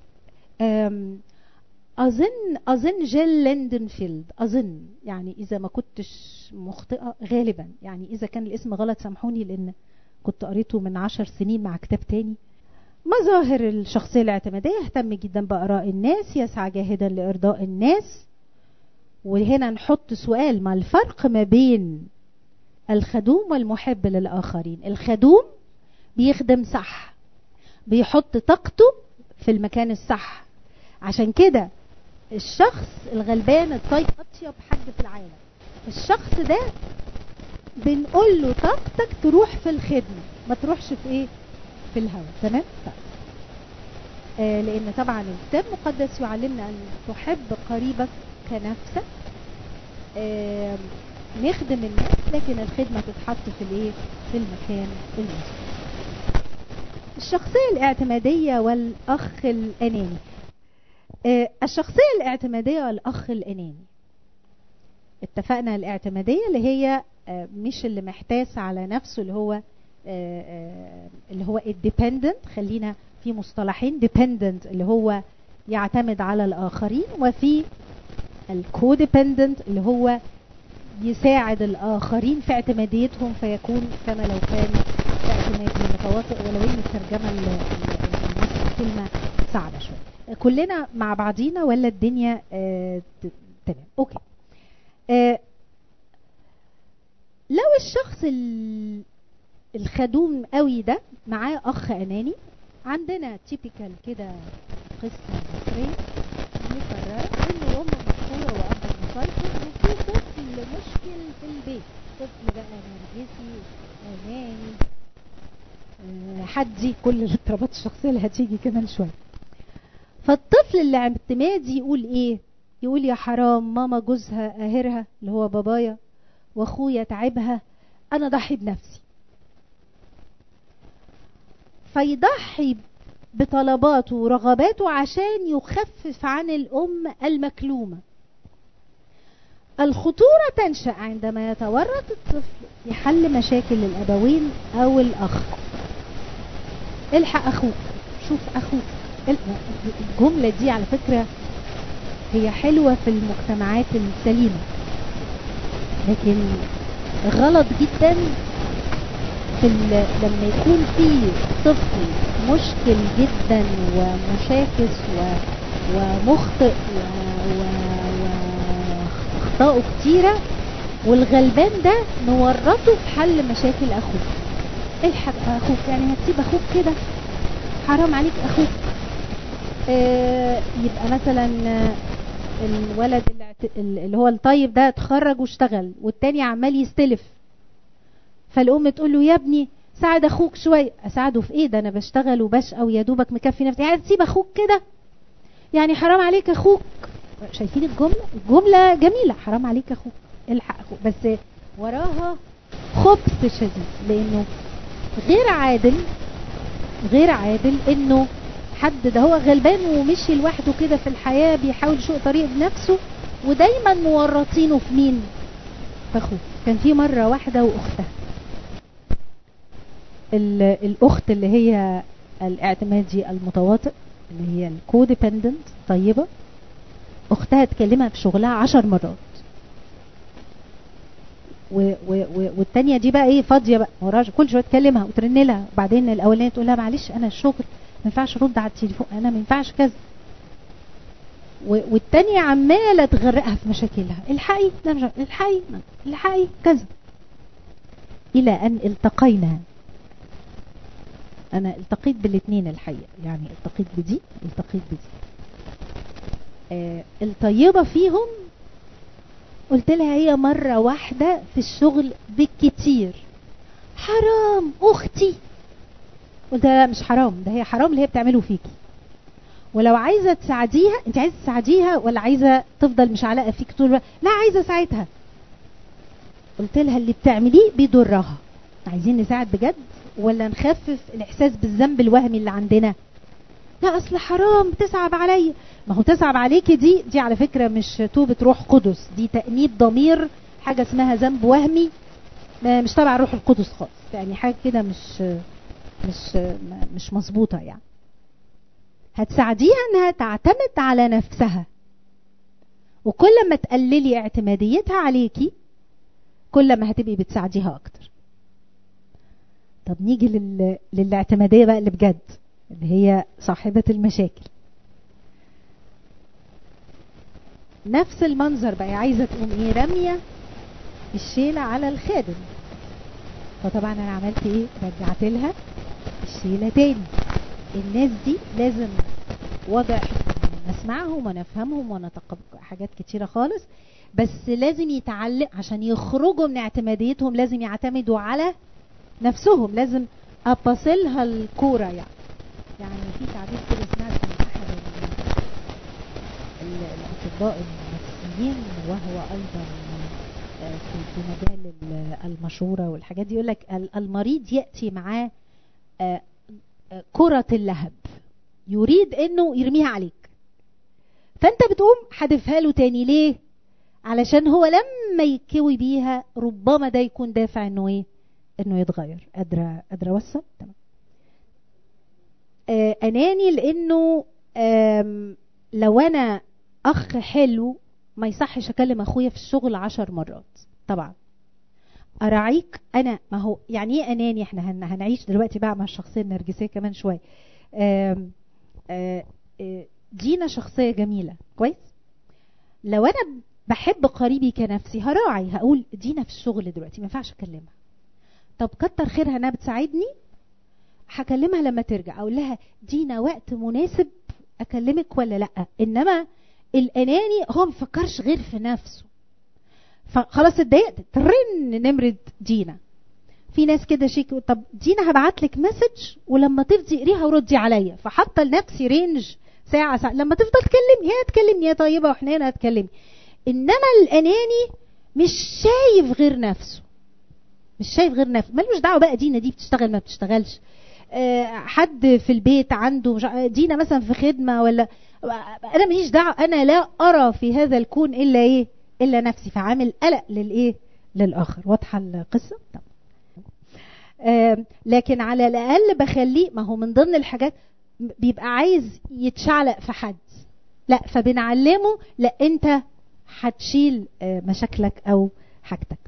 أظن أظن جيل ليندنفيلد أظن يعني إذا ما كنتش مخطئة غالبا يعني إذا كان الاسم غلط سامحوني لأن كنت قريته من عشر سنين مع كتاب تاني مظاهر الشخصية الاعتمادية يهتم جدا بآراء الناس يسعى جاهدا لإرضاء الناس وهنا نحط سؤال ما الفرق ما بين الخدوم والمحب للآخرين الخدوم بيخدم صح بيحط طاقته في المكان الصح عشان كده الشخص الغلبان الطيب اطيب حد في العالم الشخص ده بنقول له طاقتك تروح في الخدمه ما تروحش في ايه في الهوى تمام طيب. آه لان طبعا الكتاب المقدس يعلمنا ان تحب قريبك كنفسك آه نخدم الناس لكن الخدمه تتحط في الايه في المكان المسؤول الشخصيه الاعتماديه والاخ الاناني الشخصية الاعتمادية والأخ الأناني اتفقنا الاعتمادية اللي هي مش اللي محتاس على نفسه اللي هو اللي هو الديبندنت خلينا في مصطلحين ديبندنت اللي هو يعتمد على الآخرين وفي الكوديبندنت اللي هو يساعد الآخرين في اعتماديتهم فيكون كما لو كان في اعتماد متواطئ ولو ان الترجمة الكلمة صعبة شوية كلنا مع بعضينا ولا الدنيا آه تمام اوكي آه لو الشخص ال- الخدوم قوي ده معاه اخ اناني عندنا تيبيكال كده قصه مصريه مكرره ان الام مسؤوله واب مسيطر وفي طفل مشكل في البيت طفل بقى نرجسي اناني آه، حدي كل الاضطرابات الشخصيه اللي هتيجي كمان شويه فالطفل اللي اعتمادي يقول ايه يقول يا حرام ماما جوزها قاهرها اللي هو بابايا واخويا تعبها انا ضحي بنفسي فيضحي بطلباته ورغباته عشان يخفف عن الام المكلومه الخطوره تنشا عندما يتورط الطفل في حل مشاكل الابوين او الاخ الحق اخوك شوف اخوك ال- الجمله دي على فكره هي حلوه في المجتمعات السليمه لكن غلط جدا في ال- لما يكون في طفل مشكل جدا ومشاكس و... ومخطئ و... و... واخطائه كتيره والغلبان ده نورطه في حل مشاكل اخوه الحق اخوك يعني هتسيب اخوك كده حرام عليك اخوك آه يبقى مثلا آه، الولد اللي اعت- اللي هو الطيب ده اتخرج واشتغل والتاني عمال يستلف فالام تقول له يا ابني ساعد اخوك شويه اساعده في ايه ده انا بشتغل وبشقى ويا دوبك مكفي نفسي يعني تسيب اخوك كده يعني حرام عليك اخوك شايفين الجمله الجمله جميله حرام عليك اخوك الحق اخوك بس وراها خبث شديد لانه غير عادل غير عادل انه حد ده هو غلبان ومشي لوحده كده في الحياه بيحاول يشق طريق بنفسه ودايما مورطينه في مين؟ في اخوه كان في مره واحده واختها ال- الاخت اللي هي الاعتمادي المتواطئ اللي هي الكوديبندنت طيبه اختها تكلمها في شغلها عشر مرات و و و والتانية دي بقى ايه فاضيه بقى وراش كل شويه تكلمها وترن لها وبعدين الاولانيه تقول لها معلش انا الشغل ما ينفعش ارد على التليفون انا ما ينفعش كذا و- والتانية عمالة تغرقها في مشاكلها الحقي لا مش عارف- الحقي الحقي كذا إلى أن التقينا أنا التقيت بالاثنين الحقيقة يعني التقيت بدي التقيت بدي آه الطيبة فيهم قلت لها هي مرة واحدة في الشغل بالكتير حرام أختي قلت لها لا مش حرام ده هي حرام اللي هي بتعمله فيكي ولو عايزه تساعديها انت عايزه تساعديها ولا عايزه تفضل مش علاقه فيك طول الوقت لا عايزه اساعدها قلت لها اللي بتعمليه بيضرها عايزين نساعد بجد ولا نخفف الاحساس بالذنب الوهمي اللي عندنا لا اصل حرام تصعب عليا ما هو تصعب عليكي دي دي على فكره مش توبه روح قدس دي تانيب ضمير حاجه اسمها ذنب وهمي ما- مش تبع روح القدس خالص يعني حاجه كده مش مش مش مظبوطه يعني هتساعديها انها تعتمد على نفسها وكل ما تقللي اعتماديتها عليكي كل ما هتبقي بتساعديها اكتر طب نيجي لل... للاعتماديه بقى اللي بجد اللي هي صاحبه المشاكل نفس المنظر بقى عايزه تقوم ايه راميه الشيله على الخادم فطبعا انا عملت ايه رجعت لها الشيله تاني الناس دي لازم وضع نسمعهم ونفهمهم ونتقبل حاجات كتيرة خالص بس لازم يتعلم عشان يخرجوا من اعتماديتهم لازم يعتمدوا على نفسهم لازم أبصلها الكورة يعني يعني في تعبير كده سمعت من أحد ال- ال- الأطباء النفسيين وهو أيضا آه، في في مجال ال- المشورة والحاجات دي يقول لك ال- المريض يأتي معاه آه، آه، كرة اللهب يريد انه يرميها عليك فانت بتقوم حدفها له تاني ليه علشان هو لما يكوي بيها ربما ده يكون دافع انه ايه انه يتغير قادره قادره اوصل تمام آه اناني لانه آم، لو انا اخ حلو ما يصحش اكلم اخويا في الشغل عشر مرات طبعا اراعيك انا ما هو يعني ايه اناني احنا هن هنعيش دلوقتي بقى مع الشخصيه النرجسيه كمان شويه آم، آه، آه، دينا شخصيه جميله كويس لو انا بحب قريبي كنفسي هراعي هقول دينا في الشغل دلوقتي ما ينفعش اكلمها طب كتر خيرها انها بتساعدني هكلمها لما ترجع اقول لها دينا وقت مناسب اكلمك ولا لا انما الاناني هو ما بيفكرش غير في نفسه فخلاص اتضايقت ترن نمرة دينا في ناس كده شيك طب دينا هبعت لك مسج ولما تفضي اقريها وردي عليا فحاطه لنفسي رينج ساعة ساعة لما تفضل تكلمني هي تكلمني يا طيبة وحنينة هتكلمني انما الاناني مش شايف غير نفسه مش شايف غير نفسه ملوش دعوه بقى دينا دي بتشتغل ما بتشتغلش أه حد في البيت عنده دينا مثلا في خدمه ولا انا ماليش دعوه انا لا ارى في هذا الكون الا ايه الا نفسي فعامل قلق للايه للاخر واضحه القصه طب. أه لكن على الاقل بخليه ما هو من ضمن الحاجات بيبقى عايز يتشعلق في حد لا فبنعلمه لا انت هتشيل مشاكلك او حاجتك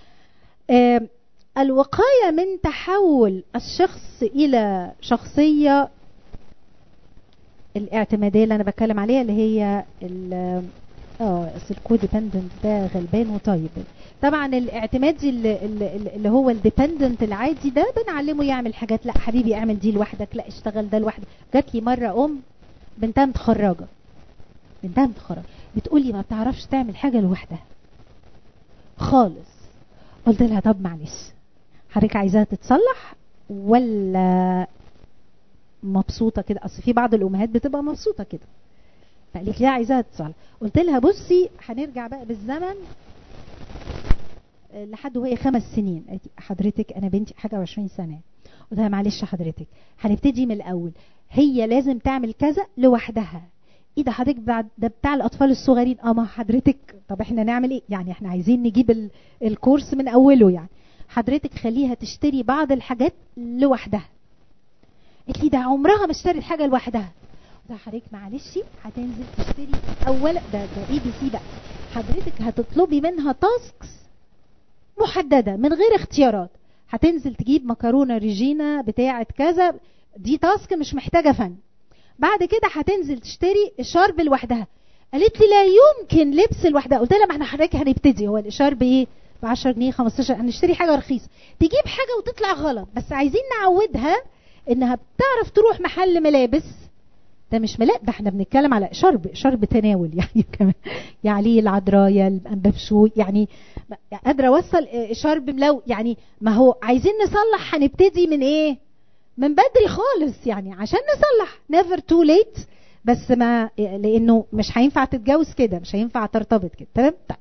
الوقاية من تحول الشخص إلى شخصية الاعتمادية اللي أنا بتكلم عليها اللي هي اه الكوديبندنت ده غلبان وطيب طبعا الاعتمادي اللي, اللي هو الديبندنت العادي ده بنعلمه يعمل حاجات لا حبيبي اعمل دي لوحدك لا اشتغل ده لوحدك جات لي مره ام بنتها متخرجه بنتها متخرجه بتقول لي ما بتعرفش تعمل حاجه لوحدها خالص قلت لها طب معلش حضرتك عايزاها تتصلح ولا مبسوطه كده اصل في بعض الامهات بتبقى مبسوطه كده فقالت لي عايزاها تتصلح قلت لها بصي هنرجع بقى بالزمن لحد وهي خمس سنين حضرتك انا بنتي حاجه وعشرين سنه قلت لها معلش حضرتك هنبتدي من الاول هي لازم تعمل كذا لوحدها ايه ده حضرتك بعد ده بتاع الاطفال الصغيرين اه ما حضرتك طب احنا نعمل ايه يعني احنا عايزين نجيب ال... الكورس من اوله يعني حضرتك خليها تشتري بعض الحاجات لوحدها قالت لي ده عمرها ما اشترت حاجه لوحدها ده حضرتك معلش هتنزل تشتري اولا ده ده اي بي سي بقى حضرتك هتطلبي منها تاسكس محدده من غير اختيارات هتنزل تجيب مكرونه ريجينا بتاعه كذا دي تاسك مش محتاجه فن بعد كده هتنزل تشتري الشارب لوحدها قالت لي لا يمكن لبس لوحدها قلت لها ما احنا حضرتك هنبتدي هو الشارب ايه ب 10 جنيه 15 هنشتري حاجه رخيصه تجيب حاجه وتطلع غلط بس عايزين نعودها انها بتعرف تروح محل ملابس ده مش ملاء ده احنا بنتكلم على شرب شرب تناول يعني كمان يعني العذرايا الانبابشو يعني قادره اوصل شرب ملو يعني ما هو عايزين نصلح هنبتدي من ايه من بدري خالص يعني عشان نصلح نيفر تو ليت بس ما لانه مش هينفع تتجوز كده مش هينفع ترتبط كده تمام طيب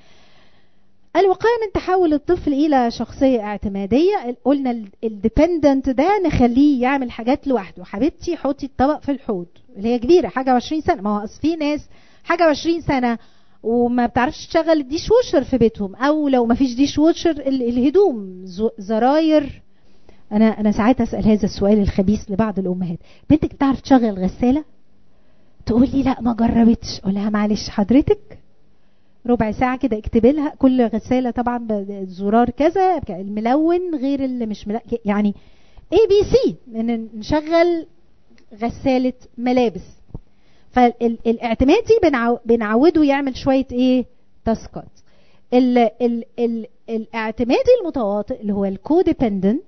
الوقايه من تحول الطفل الى شخصيه اعتماديه قلنا الديبندنت ده نخليه يعمل حاجات لوحده حبيبتي حطي الطبق في الحوض اللي هي كبيره حاجه و20 سنه ما هو اصل في ناس حاجه و20 سنه وما بتعرفش تشغل الديش ووشر في بيتهم او لو ما فيش ديش ووشر الهدوم زراير انا انا ساعات اسال هذا السؤال الخبيث لبعض الامهات بنتك بتعرف تشغل غساله تقول لي لا ما جربتش اقول لها معلش حضرتك ربع ساعة كده اكتبي لها كل غسالة طبعا بزرار كذا الملون غير اللي مش ملون يعني اي بي سي نشغل غسالة ملابس فالاعتمادي بنعوده يعمل شوية ايه تاسكات ال ال ال الاعتمادي المتواطئ اللي هو الكوديبندنت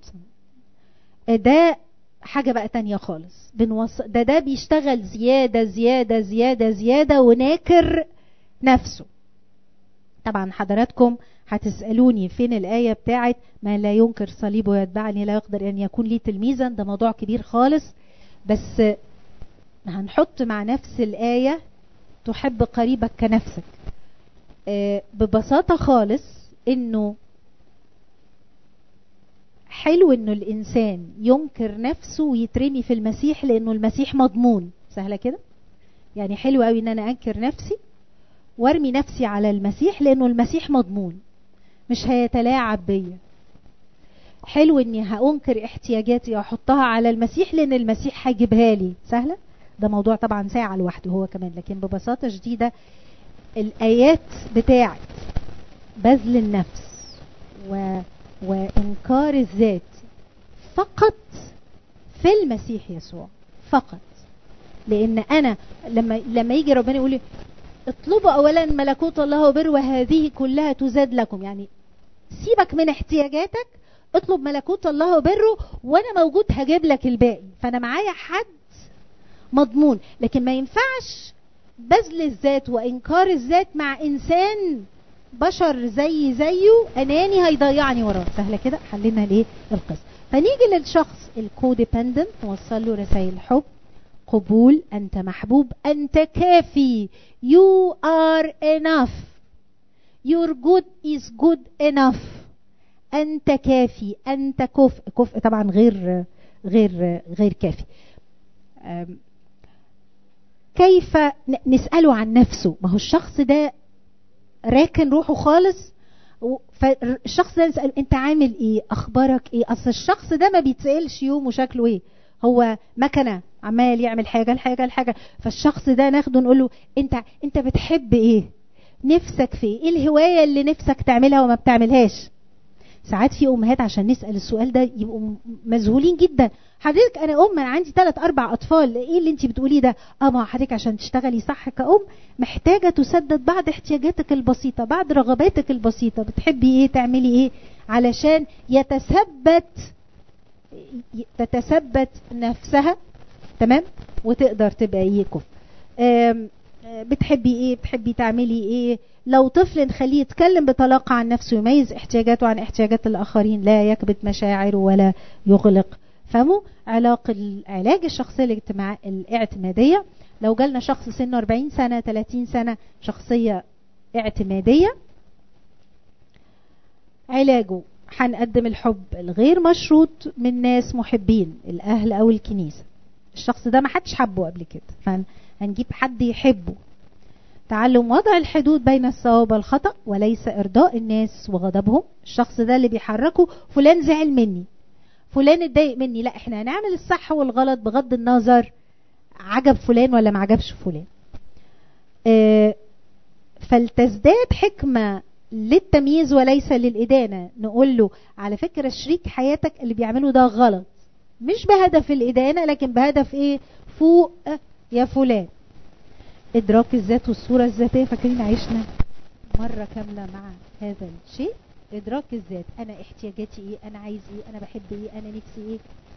ده حاجة بقى تانية خالص بنوصل ده ده بيشتغل زيادة زيادة زيادة زيادة وناكر نفسه طبعا حضراتكم هتسألوني فين الآية بتاعت ما لا ينكر صليبه ويتبعني لا يقدر أن يكون لي تلميذا ده موضوع كبير خالص بس هنحط مع نفس الآية تحب قريبك كنفسك ببساطة خالص انه حلو انه الانسان ينكر نفسه ويترمي في المسيح لانه المسيح مضمون سهله كده يعني حلو قوي ان انا انكر نفسي وارمي نفسي على المسيح لانه المسيح مضمون مش هيتلاعب بيا حلو اني هانكر احتياجاتي واحطها على المسيح لان المسيح هيجيبها لي سهله ده موضوع طبعا ساعه لوحده هو كمان لكن ببساطه شديده الايات بتاعت بذل النفس و... وانكار الذات فقط في المسيح يسوع فقط لان انا لما لما يجي ربنا يقول لي اطلبوا اولا ملكوت الله وبر وهذه كلها تزاد لكم يعني سيبك من احتياجاتك اطلب ملكوت الله وبره وانا موجود هجيب لك الباقي فانا معايا حد مضمون لكن ما ينفعش بذل الذات وانكار الذات مع انسان بشر زي زيه اناني هيضيعني وراه سهله كده حلينا ليه القصه فنيجي للشخص الكوديبندنت نوصل له رسائل حب قبول انت محبوب انت كافي you are enough your good is good enough انت كافي انت كفء كفء طبعا غير غير غير كافي كيف نساله عن نفسه ما هو الشخص ده راكن روحه خالص فالشخص ده نسأله انت عامل ايه اخبارك ايه اصل الشخص ده ما بيتسألش يوم وشكله ايه هو مكنة عمال يعمل حاجة لحاجة لحاجة فالشخص ده ناخده نقول له انت انت بتحب ايه نفسك في ايه الهواية اللي نفسك تعملها وما بتعملهاش ساعات في امهات عشان نسال السؤال ده يبقوا مذهولين جدا حضرتك انا ام انا عندي ثلاث اربع اطفال ايه اللي انت بتقوليه ده اه ما حضرتك عشان تشتغلي صح كأم محتاجه تسدد بعض احتياجاتك البسيطه بعض رغباتك البسيطه بتحبي ايه تعملي ايه علشان يتثبت تتثبت نفسها تمام وتقدر تبقى ايه كف بتحبي ايه بتحبي تعملي ايه لو طفل نخليه يتكلم بطلاقة عن نفسه يميز احتياجاته عن احتياجات الآخرين لا يكبت مشاعره ولا يغلق فمه علاقة علاج الشخصية الاجتماع الاعتمادية لو جالنا شخص سنه 40 سنة 30 سنة شخصية اعتمادية علاجه هنقدم الحب الغير مشروط من ناس محبين الأهل أو الكنيسة الشخص ده ما حدش حبه قبل كده فهنجيب حد يحبه تعلم وضع الحدود بين الصواب والخطأ وليس إرضاء الناس وغضبهم الشخص ده اللي بيحركه فلان زعل مني فلان اتضايق مني لا احنا هنعمل الصح والغلط بغض النظر عجب فلان ولا ما عجبش فلان اه فلتزداد حكمة للتمييز وليس للإدانة نقول له على فكرة شريك حياتك اللي بيعمله ده غلط مش بهدف الإدانة لكن بهدف ايه فوق يا فلان إدراك الذات والصورة الذاتية فاكرين عشنا مرة كاملة مع هذا الشيء إدراك الذات أنا احتياجاتي إيه أنا عايز إيه أنا بحب إيه أنا نفسي إيه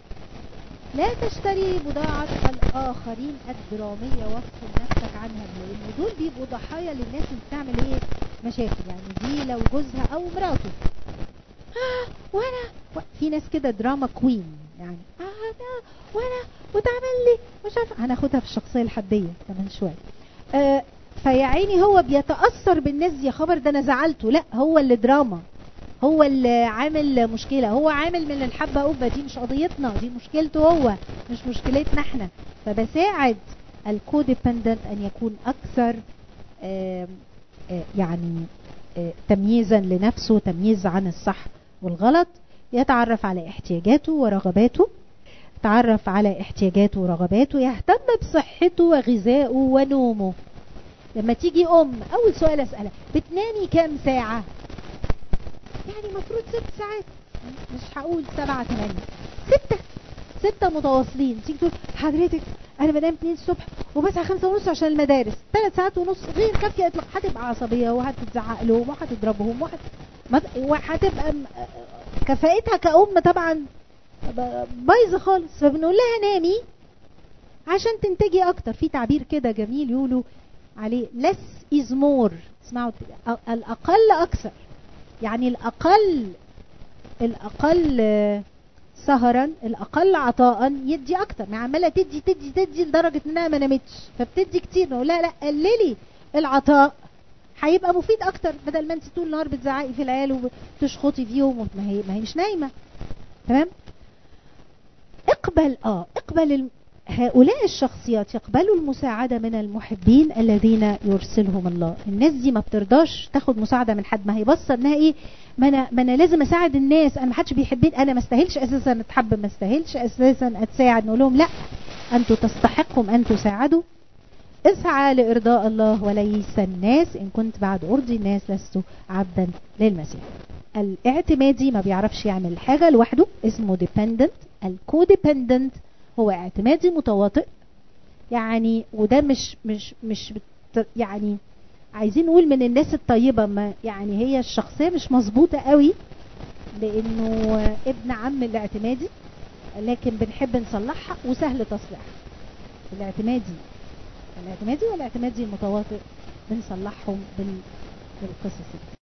لا تشتري بضاعة الآخرين الدرامية وصف نفسك عنها لأن دول بيبقوا ضحايا للناس اللي بتعمل إيه مشاكل يعني دي لو جوزها أو مراته آه وأنا و... في ناس كده دراما كوين يعني آه أنا وأنا وتعمل لي مش عارفة هناخدها في الشخصية الحدية كمان شوية آه فيا عيني هو بيتأثر بالناس دي خبر ده أنا زعلته لا هو اللي دراما هو اللي عامل مشكلة هو عامل من الحبة قبة دي مش قضيتنا دي مشكلته هو مش مشكلتنا احنا فبساعد الكوديبندنت ان يكون اكثر آآ آآ يعني آآ تمييزا لنفسه تمييز عن الصح والغلط يتعرف على احتياجاته ورغباته يتعرف على احتياجاته ورغباته يهتم بصحته وغذائه ونومه لما تيجي ام اول سؤال اسالها بتنامي كام ساعه يعني المفروض ست ساعات مش هقول سبعة ثمانية ستة ستة متواصلين تيجي تقول حضرتك انا بنام اتنين الصبح وبصحى خمسة ونص عشان المدارس ثلاث ساعات ونص غير كافية اطلاق هتبقى عصبية وهتتزعق لهم وهتضربهم وهتبقى كفاءتها كأم طبعا بايظة خالص فبنقول لها نامي عشان تنتجي اكتر في تعبير كده جميل يقولوا عليه less is more اسمعوا الاقل اكثر يعني الأقل الأقل سهرا الأقل عطاء يدي أكتر ما عمالة تدي تدي تدي لدرجة إنها ما نامتش فبتدي كتير نقول لا لا قللي العطاء هيبقى مفيد أكتر بدل ما أنت طول النهار بتزعقي في العيال وتشخطي فيهم ما هي ما هي مش نايمة تمام اقبل اه اقبل هؤلاء الشخصيات يقبلوا المساعدة من المحبين الذين يرسلهم الله الناس دي ما بترضاش تاخد مساعدة من حد ما هي بصة انها ايه ما انا, ما أنا لازم اساعد الناس انا ما حدش بيحبني انا ما استاهلش اساسا اتحب ما استاهلش اساسا اتساعد نقول لهم لا انتوا تستحقوا ان تساعدوا اسعى لارضاء الله وليس الناس ان كنت بعد ارضي الناس لست عبدا للمسيح الاعتمادي ما بيعرفش يعمل حاجة لوحده اسمه dependent الكوديبندنت هو اعتمادي متواطئ يعني وده مش مش مش بت يعني عايزين نقول من الناس الطيبة ما يعني هي الشخصية مش مظبوطة قوي لانه ابن عم الاعتمادي لكن بنحب نصلحها وسهل تصليحها الاعتمادي الاعتمادي والاعتمادي المتواطئ بنصلحهم بالقصص دي